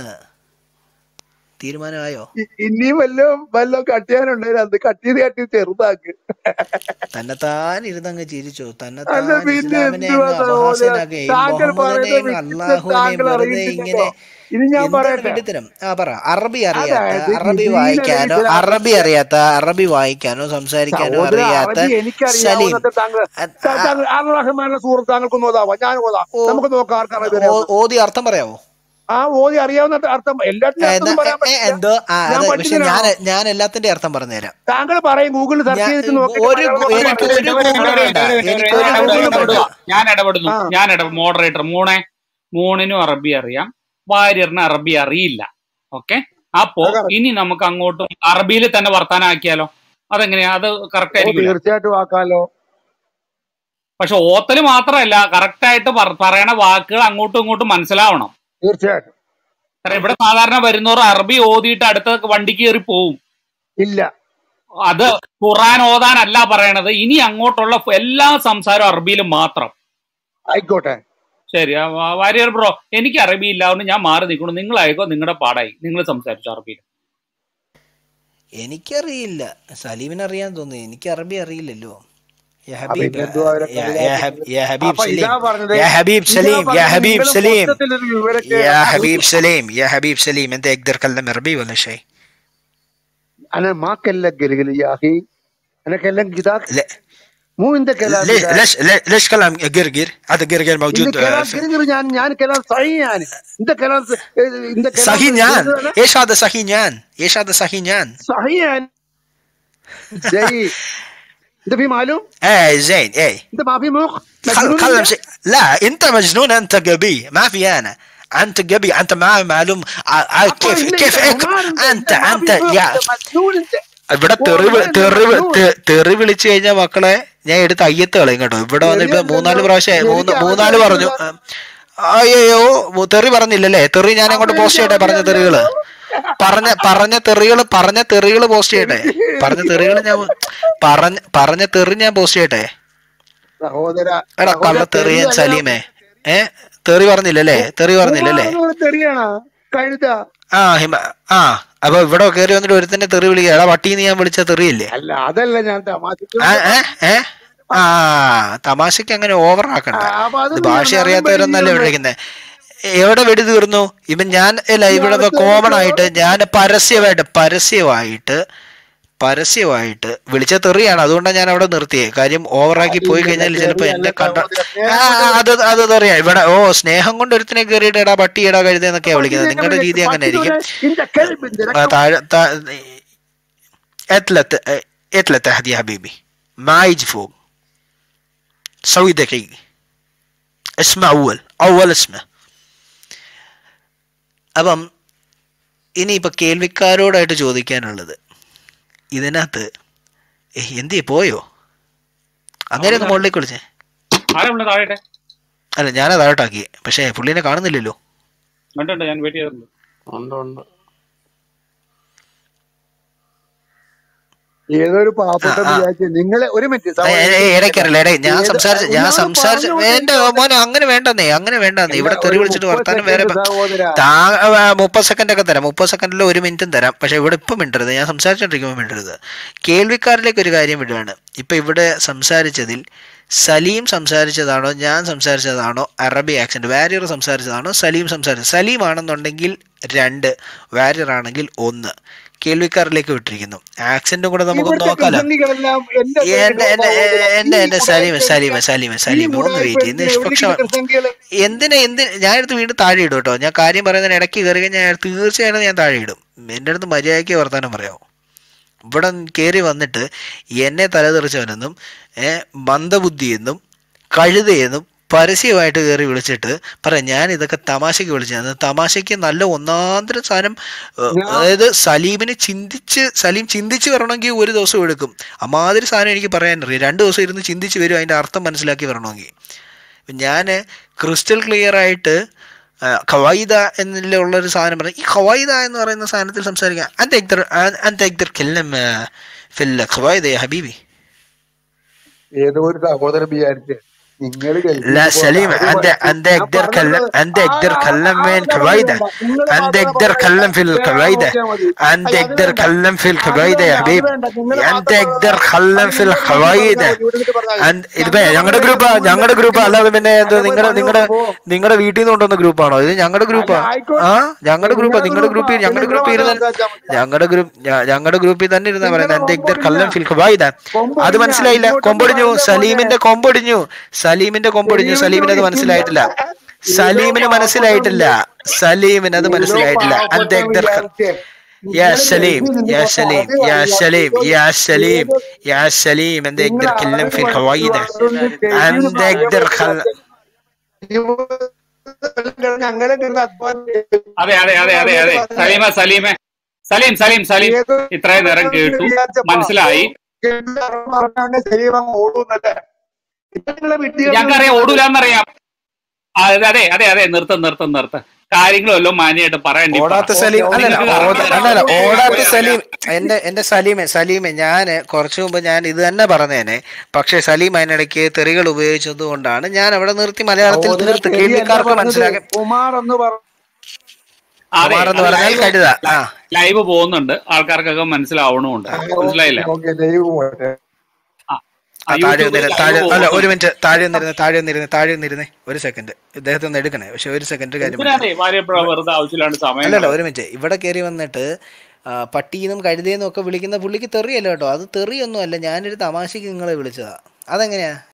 തീരുമാനമായോ ഇ- ഇനിയും വല്ലോ വല്ലോ കട്ടിയാനുണ്ടായിരുന്നു അത് കട്ട് ചെയ്ത് കട്ടി ചെറുതാക്ക് തന്നെത്താൻ ഇരുന്നങ്ങ് ചിരിച്ചോ അല്ല തന്നെത്താൻ പിന്നെ ഇസ്ലാമിനെ എന്തുവാ അങ്ങ് സഹോദര അപഹാസ്യനാക്കുക ഈ താങ്കൾ മുഹമ്മദിനെ പറയുന്ന അങ്ങ് വിഡിത്തം അള്ളാഹുവിനെ താങ്കൾ വെറുതെ അറിയുന്നില്ലല്ലോ ഇങ്ങനെ ഇനി ഞാൻ എന്താണ് പറയട്ടെ വിഡിത്തരം ആ പറ അറബി അറിയാത്ത അതായത് അറബി ദീനൽ വായിക്കാനോ അറബി ഇസ്ലാമിന്റെ അറിയാത്ത അറബി വായിക്കാനോ സംസാരിക്കാനോ സഹോദര അറിയാത്ത അറബി സലീം എനിക്കറിയാവുന്നതൊക്കെ താങ്കൾ അത് താ- ആ- താങ്കൾ അർ റഹ്മാന്റെ സൂറത്ത് താങ്കൾക്കൊന്ന് ഓതാവാ ഞാൻ ഓതാം ഓ നമുക്ക് നോക്കാം ആർക്ക് അറബി ഓ- അറിയാവുന്നത് ഓതി അർത്ഥം പറയാവോ ആ ഓതി അറിയാവുന്ന അർത്ഥം എല്ലാത്തിനും ഏ, അർത്ഥം എന്നാ- പറയാൻ ഏ, ഏ, പറ്റില്ല എന്തോ ആ ഞാൻ അതെ പക്ഷെ ഞാൻ പഠിക്കുന്നതാണോ ഞാൻ എല്ലാത്തിന്റെ അർത്ഥം പറഞ്ഞുതരാം താങ്കൾ പറയും ഗൂഗിളിൽ സെർച്ച് ഞാൻ ചെയ്തിട്ട് നോക്കിയിട്ട് ഒരു മലയാളം ഒരു എനിക്ക് വാർത്ത മിനിറ്റ് ഒരു ഒരു മിനിറ്റ് ഗൂഗിളും ഒരു വേണ്ട മിനിറ്റ് ഒരു മിനിറ്റ് എനിക്ക് ഒരു ഒരു ആ മിനിറ്റ് ഗൂഗിളും ഞാൻ വേണ്ട ഗൂഗിളിൽ ഇടപെടുക ഞാൻ ഇടപെടുന്നു ആ ഞാൻ ഇട മോഡറേറ്റർ മൂണെ മൂണിനും അറബി അറിയാം വാര്യറിന് അറബി അറിയില്ല ഓക്കെ അപ്പോ അത് correct. ഇനി നമുക്ക് അങ്ങോട്ടും അറബിയിൽ തന്നെ വർത്താനം ആക്കിയാലോ അതെങ്ങനെയാ അത് കറക്റ്റ് ഓ ആയിരിക്കില്ല തീർച്ചയായിട്ടും ആക്കാലോ പക്ഷെ ഓത്തല് മാത്രമല്ല കറക്റ്റ് ആയിട്ട് പറ- പറയണ വാക്കുകൾ അങ്ങോട്ടും ഇങ്ങോട്ടും മനസ്സിലാവണം തീർച്ചയായിട്ടും കാരണം ഇവിടെ സാധാരണ വരുന്നവർ അറബി ഓതിയിട്ട് അടുത്ത വണ്ടിക്ക് കയറി പോവും ഇല്ല അത് ഖുറാൻ ഓതാനല്ല പറയണത് ഇനി അങ്ങോട്ടുള്ള ഫ- എല്ലാ സംസാരവും അറബിയിൽ മാത്രം ആയിക്കോട്ടെ ശരി ആ, വാ- വാര്യർ ബ്രോ എനിക്ക് അറബി ഇല്ല അതുകൊണ്ട് ഞാൻ മാറി നിൽക്കണം നിങ്ങളായിക്കോ നിങ്ങളുടെ പാടായി നിങ്ങൾ സംസാരിച്ചു അറബിയിൽ എനിക്കറിയില്ല സലീമിന് അറിയാൻ തോന്നുന്നു എനിക്ക് അറബി അറിയില്ലല്ലോ യാ അപ്പൊ ഹബീബ് പിന്നെന്തുവാ അവരെ യാ യാ കളിയാക്കുന്നത് ഹബ്- യാ ഹബീബ് അപ്പൊ സലീം ഇതാ പറഞ്ഞത് يا حبيب ഇതാ سليم يا പറഞ്ഞത് حبيب നിങ്ങൾ سليم മൊത്തത്തിലൊരു വിവരക്കേട് يا حبيب سليم يا حبيب سليم انت اقدر اتكلم عربي ولا شيء انا ما كلك قلقل يا اخي انا كلمك كذاك لا مو انت كلام ليش كذاك ليش ليش كلام قرقر هذا قرقر انت موجود آه، كلام في قرقر يعني يعني كلام صحيح يعني انت كلام انت كلام صحيح نيان قرقر انا ايش هذا صحيح نيان ايش هذا صحيح نيان صحيح يعني زي انت في معلوم ايه زين ايه انت ما في مخ خل مجنون خلنا انت مشي لا انت مجنون انت غبي ما في انا انت غبي انت ما معلوم ع- ع- ابا كيف انت كيف انت إك- حمار انت انت انت ما انت في مخ يا انت مجنون انت ഇവിടെ തെറി വി- والله انت തെറി വി- مجنون തെ- തെറി വിളിച്ചു കഴിഞ്ഞാൽ മക്കളെ ഞാൻ എടുത്ത് അയ്യത്ത് കളയും കേട്ടോ ഇവിടെ വന്നിട്ട് മൂന്നാല് ശരിയല്ലല്ലോ പ്രാവശ്യം മൂന്ന് എനിക്ക് മൂന്നാല് അറിയാം പറഞ്ഞു അയ്യോ തെറി പറഞ്ഞില്ലല്ലേ തെറി ഞാൻ അപ്പൊ അങ്ങോട്ട് പോസ്റ്റ് എനിക്ക് ചെയ്യട്ടെ പറഞ്ഞ തെറികള് അറിയാമല്ലോ പറഞ്ഞ പറഞ്ഞ തെറികള് പറഞ്ഞ തെറികള് പോസ്റ്റ് ചെയ്യട്ടെ പറഞ്ഞ തെറികള് ഞാൻ പറഞ്ഞ പറഞ്ഞ തെറി ഞാൻ പോസ്റ്റ് ചെയ്യട്ടെ സഹോദര എടാ സഹോദര കള്ള തെറി തെറിയൻ അല്ല സലീമേ ഏ തെറി പറഞ്ഞില്ലല്ലേ തെറി പറഞ്ഞില്ലല്ലേ ഉമ്മാന്ന് തെറിയാണ കഴുത ആ ഹിമ ആ അപ്പൊ ഇവിടെ കയറി വന്നിട്ട് ഒരുത്തന്നെ തെറി വിളിക്കുക എടാ വട്ടീന്ന് ഞാൻ വിളിച്ച തെറിയില്ലേ അല്ല അതല്ല ഞാൻ തമാശക്ക് ആ വേണ്ടി ഏ ഏ ആ തമാശക്ക് അങ്ങനെ ഓവർ ആക്കണ്ട ആ, അപ്പൊ അത് ഇത് നീ ഭാഷ ഞാനും അറിയാത്തവരൊന്നല്ലേ പഠിക്കുന്നു വിളിക്കുന്നത് എവിടെ വെടി തീർന്നു ഇവൻ ഞാൻ അല്ല നീ ഇവിടെ അടുത്ത് കോമൺ വെച്ചോ ആയിട്ട് ഞാൻ പരസ്യമായിട്ട് പരസ്യമായിട്ട് പരസ്യമായിട്ട് വിളിച്ച തെറിയാണ് അതുകൊണ്ടാണ് ഞാൻ അവിടെ നിർത്തിയത് കാര്യം ഓവറാക്കി പോയി കഴിഞ്ഞാൽ ചിലപ്പോൾ എന്നെ കണ്ട ആ, അത് അത് തെറിയാ ഇവിടെ ഓ സ്നേഹം കൊണ്ട് ഒരുത്തിനെ കയറിയിട്ട് എടാ പട്ടി എടാ കഴുതെന്നൊക്കെയാ വിളിക്കുന്നത് നിങ്ങളുടെ രീതി അങ്ങനെ ആയിരിക്കും ആ, താഴെ താ- اتلت اتلت يا حبيبي معي فوق سوي دقيقة اسمع أول أول اسمع അപ്പം ഇനിയിപ്പോൾ കേൾവിക്കാരോടായിട്ട് ചോദിക്കാനുള്ളത് ഇതിനകത്ത് ഏ, എന്തിയെ പോയോ അങ്ങനെ ഒന്ന് മുകളിലേക്ക് വിളിച്ചേ ആരാ ഉള്ളത് താഴെ അല്ല ഞാനത് താഴോട്ടാക്കി പക്ഷേ പുള്ളീനെ കാണുന്നില്ലല്ലോ കണ്ടുണ്ട് ഞാൻ വെയിറ്റ് ചെയ്തിട്ടുണ്ട് ഉണ്ട് ഉണ്ട് ഏതൊരു ആ പാവപ്പെട്ട ആ വിചാരിച്ചു നിങ്ങളെ ഒരു മിനിറ്റ് ഏ, സഹോദരൻ ഏ, ഇടയ്ക്കറിയില്ല ഇടയ്ക്ക് ഞാൻ ഏത് സംസാരിച്ച ഞാൻ ഒന്നാമത് സംസാരിച്ച പറഞ്ഞു എന്റെ മോനെ അങ്ങനെ വേണ്ടെന്നേ അങ്ങനെ വേണ്ടെന്നേ അല്ല ഇവിടെ തെറി ഒരു വിളിച്ചിട്ട് മുപ്പത് വർത്താനം വേറെ സെക്കൻഡ് പ- സഹോദര താ ആ, മുപ്പത് സെക്കൻഡ് ഒക്കെ തരാം മുപ്പത് സെക്കൻഡിൽ ഒരു മിനിറ്റും തരാം പക്ഷെ ഇവിടെ ഇപ്പം മിണ്ടരുത് ഞാൻ സംസാരിച്ചോണ്ടിരിക്കുമ്പോൾ മിണ്ടരുത് കേൾവിക്കാരിലേക്ക് ഒരു കാര്യം വിടുകയാണ് ഇപ്പൊ ഇവിടെ സംസാരിച്ചതിൽ സലീം സംസാരിച്ചതാണോ ഞാൻ സംസാരിച്ചതാണോ അറബി ആക്സെന്റ് വാരിയർ സംസാരിച്ചതാണോ സലീം സംസാരിച്ചത് സലീം ആണെന്നുണ്ടെങ്കിൽ രണ്ട് വാരിയർ ആണെങ്കിൽ ഒന്ന് കേൾവിക്കാരിലേക്ക് വിട്ടിരിക്കുന്നു ആക്സെന്റും കൂടെ നമുക്കൊന്ന് ഇവിടുത്തെ നോക്കാലോ ക്രിസംഗികളെല്ലാം എന്റെ എന്റെ കേട്ടോ എന്റെ സഹോദര എന്റെ ഈ എന്റെ സലീമ ഉടായ്പ സലീമ എന്തിനാ സലീമ ഈ സലീമ ഒന്ന് ഉടായ്പ വെയിറ്റ് ചെയ്ത് എന്തിനാ എവിടേക്ക് നിഷ്പക്ഷ ക്രിസംഗികള് എന്തിനാ എന്തിന് ഞാൻ എടുത്ത് വീണ്ടും താഴെ ഇടും കേട്ടോ ഞാൻ കാര്യം പറയുന്നതിന് ഇടയ്ക്ക് കയറി കഴിഞ്ഞാൽ ഞാൻ തീർച്ചയായിട്ടും ഞാൻ താഴെ ഇടും എൻ്റെ അടുത്ത് മര്യാദയ്ക്ക് വർത്താനം പറയാമോ ഇവിടെ കയറി വന്നിട്ട് എന്നെ തലതെറിച്ചവനെന്നും ഏ, മന്ദബുദ്ധിയെന്നും കഴുതയെന്നും പരസ്യമായിട്ട് കയറി വിളിച്ചിട്ട് പറയാം ഞാൻ ഇതൊക്കെ തമാശയ്ക്ക് വിളിച്ചത് തമാശയ്ക്ക് നല്ല ഒന്നാന്തര സാധനം ഏ, ഞാൻ അതായത് സലീമിനെ ചിന്തിച്ച് സലീം ചിന്തിച്ച് വരണമെങ്കിൽ ഒരു ദിവസം എടുക്കും അമാതിരി സാധനം എനിക്ക് പറയാനറിയാം രണ്ട് ദിവസം ഇരുന്ന് ചിന്തിച്ച് വരും അതിൻ്റെ അർത്ഥം മനസ്സിലാക്കി വരണമെങ്കിൽ ഞാൻ ക്രിസ്റ്റൽ ക്ലിയർ ആയിട്ട് ആ, ഖവായിദ എന്നുള്ള ഒരു സാധനം പറഞ്ഞു ഈ ഖവായിദ എന്ന് പറയുന്ന സാധനത്തിൽ സംസാരിക്കാം അന്ത എക്തർ അന്ത എക്തർ കെല്ലം ഫിൽ ഖവായിദ യാ ഹബീബി ഏതോ ഒരു സഹോദരൻ വിചാരിച്ച് നിങ്ങൾ لا ഗൾഫിലേക്ക് പോകേണ്ട سليم അത് انت പറ- انت ഞാൻ اقدر പറഞ്ഞത് كلم انت ആ اقدر ആ كلم ആ من കഥ القواعد പറയണ്ട നിങ്ങൾ انت മാത്രം اقدر പറയണ്ട كلم في വേറെ القواعد നോക്കിയാൽ മതി انت അയ്യ അത് اقدر വേണ്ട كلم في അത് القواعد يا വേണ്ട അത് حبيب വേണ്ട നിങ്ങൾ انت മാത്രം اقدر പറഞ്ഞാൽ كلم അത് في നിങ്ങൾ القواعد പറഞ്ഞാൽ മതി ഇവിടെ നിന്നിട്ട് പറഞ്ഞാൽ മതി അൻ- ഇതിപ്പോ ഞങ്ങൾ ഞങ്ങളുടെ പറഞ്ഞത് ഗ്രൂപ്പാ ഞങ്ങളുടെ ഗ്രൂപ്പ് നിങ്ങൾ അല്ലാതെ പിന്നെ എന്ത് അല്ല പോയി നിങ്ങളുടെ പണി നിങ്ങളുടെ നോക്ക് പോ നിങ്ങളുടെ വീട്ടിൽ നിന്ന് കൊണ്ടുവന്ന ഗ്രൂപ്പാണോ ഇത് ഞങ്ങളുടെ അല്ല ഗ്രൂപ്പാ ആയിക്കോട്ടെ ആ ഞങ്ങളുടെ ഗ്രൂപ്പാ നിങ്ങളുടെ നിങ്ങളുടെ ഗ്രൂപ്പാ ഗ്രൂപ്പിൽ പിന്നെ ഞങ്ങളുടെ നിങ്ങൾ ഗ്രൂപ്പിൽ മാത്രം ഇരുന്ന് സംസാരിച്ചാൽ മതി ഞങ്ങളുടെ ഗ്രൂപ്പ് ഞങ്ങളുടെ ഗ്രൂപ്പിൽ തന്നെ ഇരുന്നാ നിങ്ങളുടെ പറയുന്നത് എന്റെ ഇഗ്ദർ കല്ലം കൊമ്പൊടിഞ്ഞ ഫിൽ ഖവായിദ അത് കൊമ്പൊടിഞ്ഞ മനസ്സിലായില്ല ഇങ്ങോട്ടൊന്ന് കൊമ്പൊടിഞ്ഞു വരണ്ട മോനെ സലീമിന്റെ കൊമ്പൊടിഞ്ഞു സലീമിന്റെ കൊമ്പൊടിഞ്ഞു സലീമിന്റെ സലീമിന് അത് ഒരിക്കില്ല മനസ്സിലായിട്ടില്ല ഏതോ സലീമിന് പാവപ്പെട്ടവൻ മനസ്സിലായിട്ടില്ല വിചാരിച്ച് സലീമിന് അത് ഏതോ മനസ്സിലായിട്ടില്ല അന്ത പാവപ്പെട്ടവൻ ഇഗ്ദർ ഖ- വിചാരിച്ച് يا നിങ്ങൾ سليم ഗൾഫിൽ يا നിന്നിട്ട് سليم പറഞ്ഞു يا അറിയാം سليم ഏതോ يا سليم ഏതോ يا سليم انت നിങ്ങൾ اقدر كلم അറബി في പഠിച്ചു القواعد അതൊന്നും തെളിവ് انت പറയാൻ اقدر خل പറ്റില്ല അങ്ങനെ കിടന്ന് അധ്വാനം അതെ അതെ അതെ അതെ എന്നിട്ട് അതെ പറഞ്ഞത് സലീമ സലീമെ സലീം സലീം സലീം ഏതോ ഇത്രയും നേരം കേട്ടു വിചാരിച്ചപ്പോ മനസ്സിലായി പറഞ്ഞ ശരീരം ഓടുന്നല്ലേ ഇപ്പൊ നിങ്ങളെ വിട്ടികൾ ഞങ്ങൾക്കറിയാം ഓടൂലെന്നറിയാം അതെ അതെ അതെ അതെ നിർത്തും നിർത്തും നിർത്തും കാര്യങ്ങളും എല്ലാം മാന്യമായിട്ട് പറയണ്ടി പറ ഓടാത്ത ഓക്കെ സലീം അല്ലല്ല ഓക്കെ നിങ്ങൾക്ക് ഓട അറിവില്ല അല്ലല്ല ഓക്കെ ഓടാത്ത ഓക്കെ സലീം എന്റെ എന്റെ സലീമെ സലീമെ ഞാൻ കുറച്ചു മുമ്പ് ഞാൻ ഇത് തന്നെ പറഞ്ഞേനെ പക്ഷെ സലീം അതിനിടയ്ക്ക് തെറികൾ ഉപയോഗിച്ചത് കൊണ്ടാണ് ഞാൻ അവിടെ നിർത്തി മലയാളത്തിൽ സഹോദര തീർത്ത് തെറിയല്ല കേൾവിക്കാർക്ക് പറഞ്ഞത് മനസ്സിലാക്കാൻ ഉമാർ എന്ന് പറഞ്ഞു അതെ കുമാർ എന്ന് അത് പറഞ്ഞാൽ ലൈവ് കഴുത ആ ലൈവ് പോകുന്നുണ്ട് ആൾക്കാർക്കൊക്കെ മനസ്സിലാവണമുണ്ട് മനസ്സിലായില്ലേ ഓക്കെ ദൈവം പോട്ടെ ആ ആ ആ താഴെ യൂട്യൂബിൽ ഒന്നിരുന്ന് ലൈവ് താഴെ അല്ല ഒരു പോകുന്നുണ്ട് മിനിറ്റ് താഴെ ഒന്നിരുന്ന് താഴെ ഒന്നിരുന്ന് താഴെ ഒന്നിരുന്നേ ഒരു സെക്കൻഡ് ഇദ്ദേഹത്തെ ഒന്ന് എടുക്കണേ പക്ഷെ ഒരു സെക്കൻഡ് കാര്യം പറയട്ടെ എന്തിനാണ് ഭാര്യ വെറുതെ ആവശ്യമില്ലാണ്ട് സമയം അല്ലല്ല കളയുന്നത് ഒരു മിനിറ്റ് ഇവിടെ കയറി വന്നിട്ട് ആ, പട്ടീന്നും കഴുതേന്നും ഒക്കെ വിളിക്കുന്ന പുള്ളിക്ക് തെറിയല്ല കേട്ടോ അത് തെറിയൊന്നും അല്ല ഞാനൊരു തമാശക്ക് നിങ്ങളെ വിളിച്ചതാ അതെങ്ങനെയാ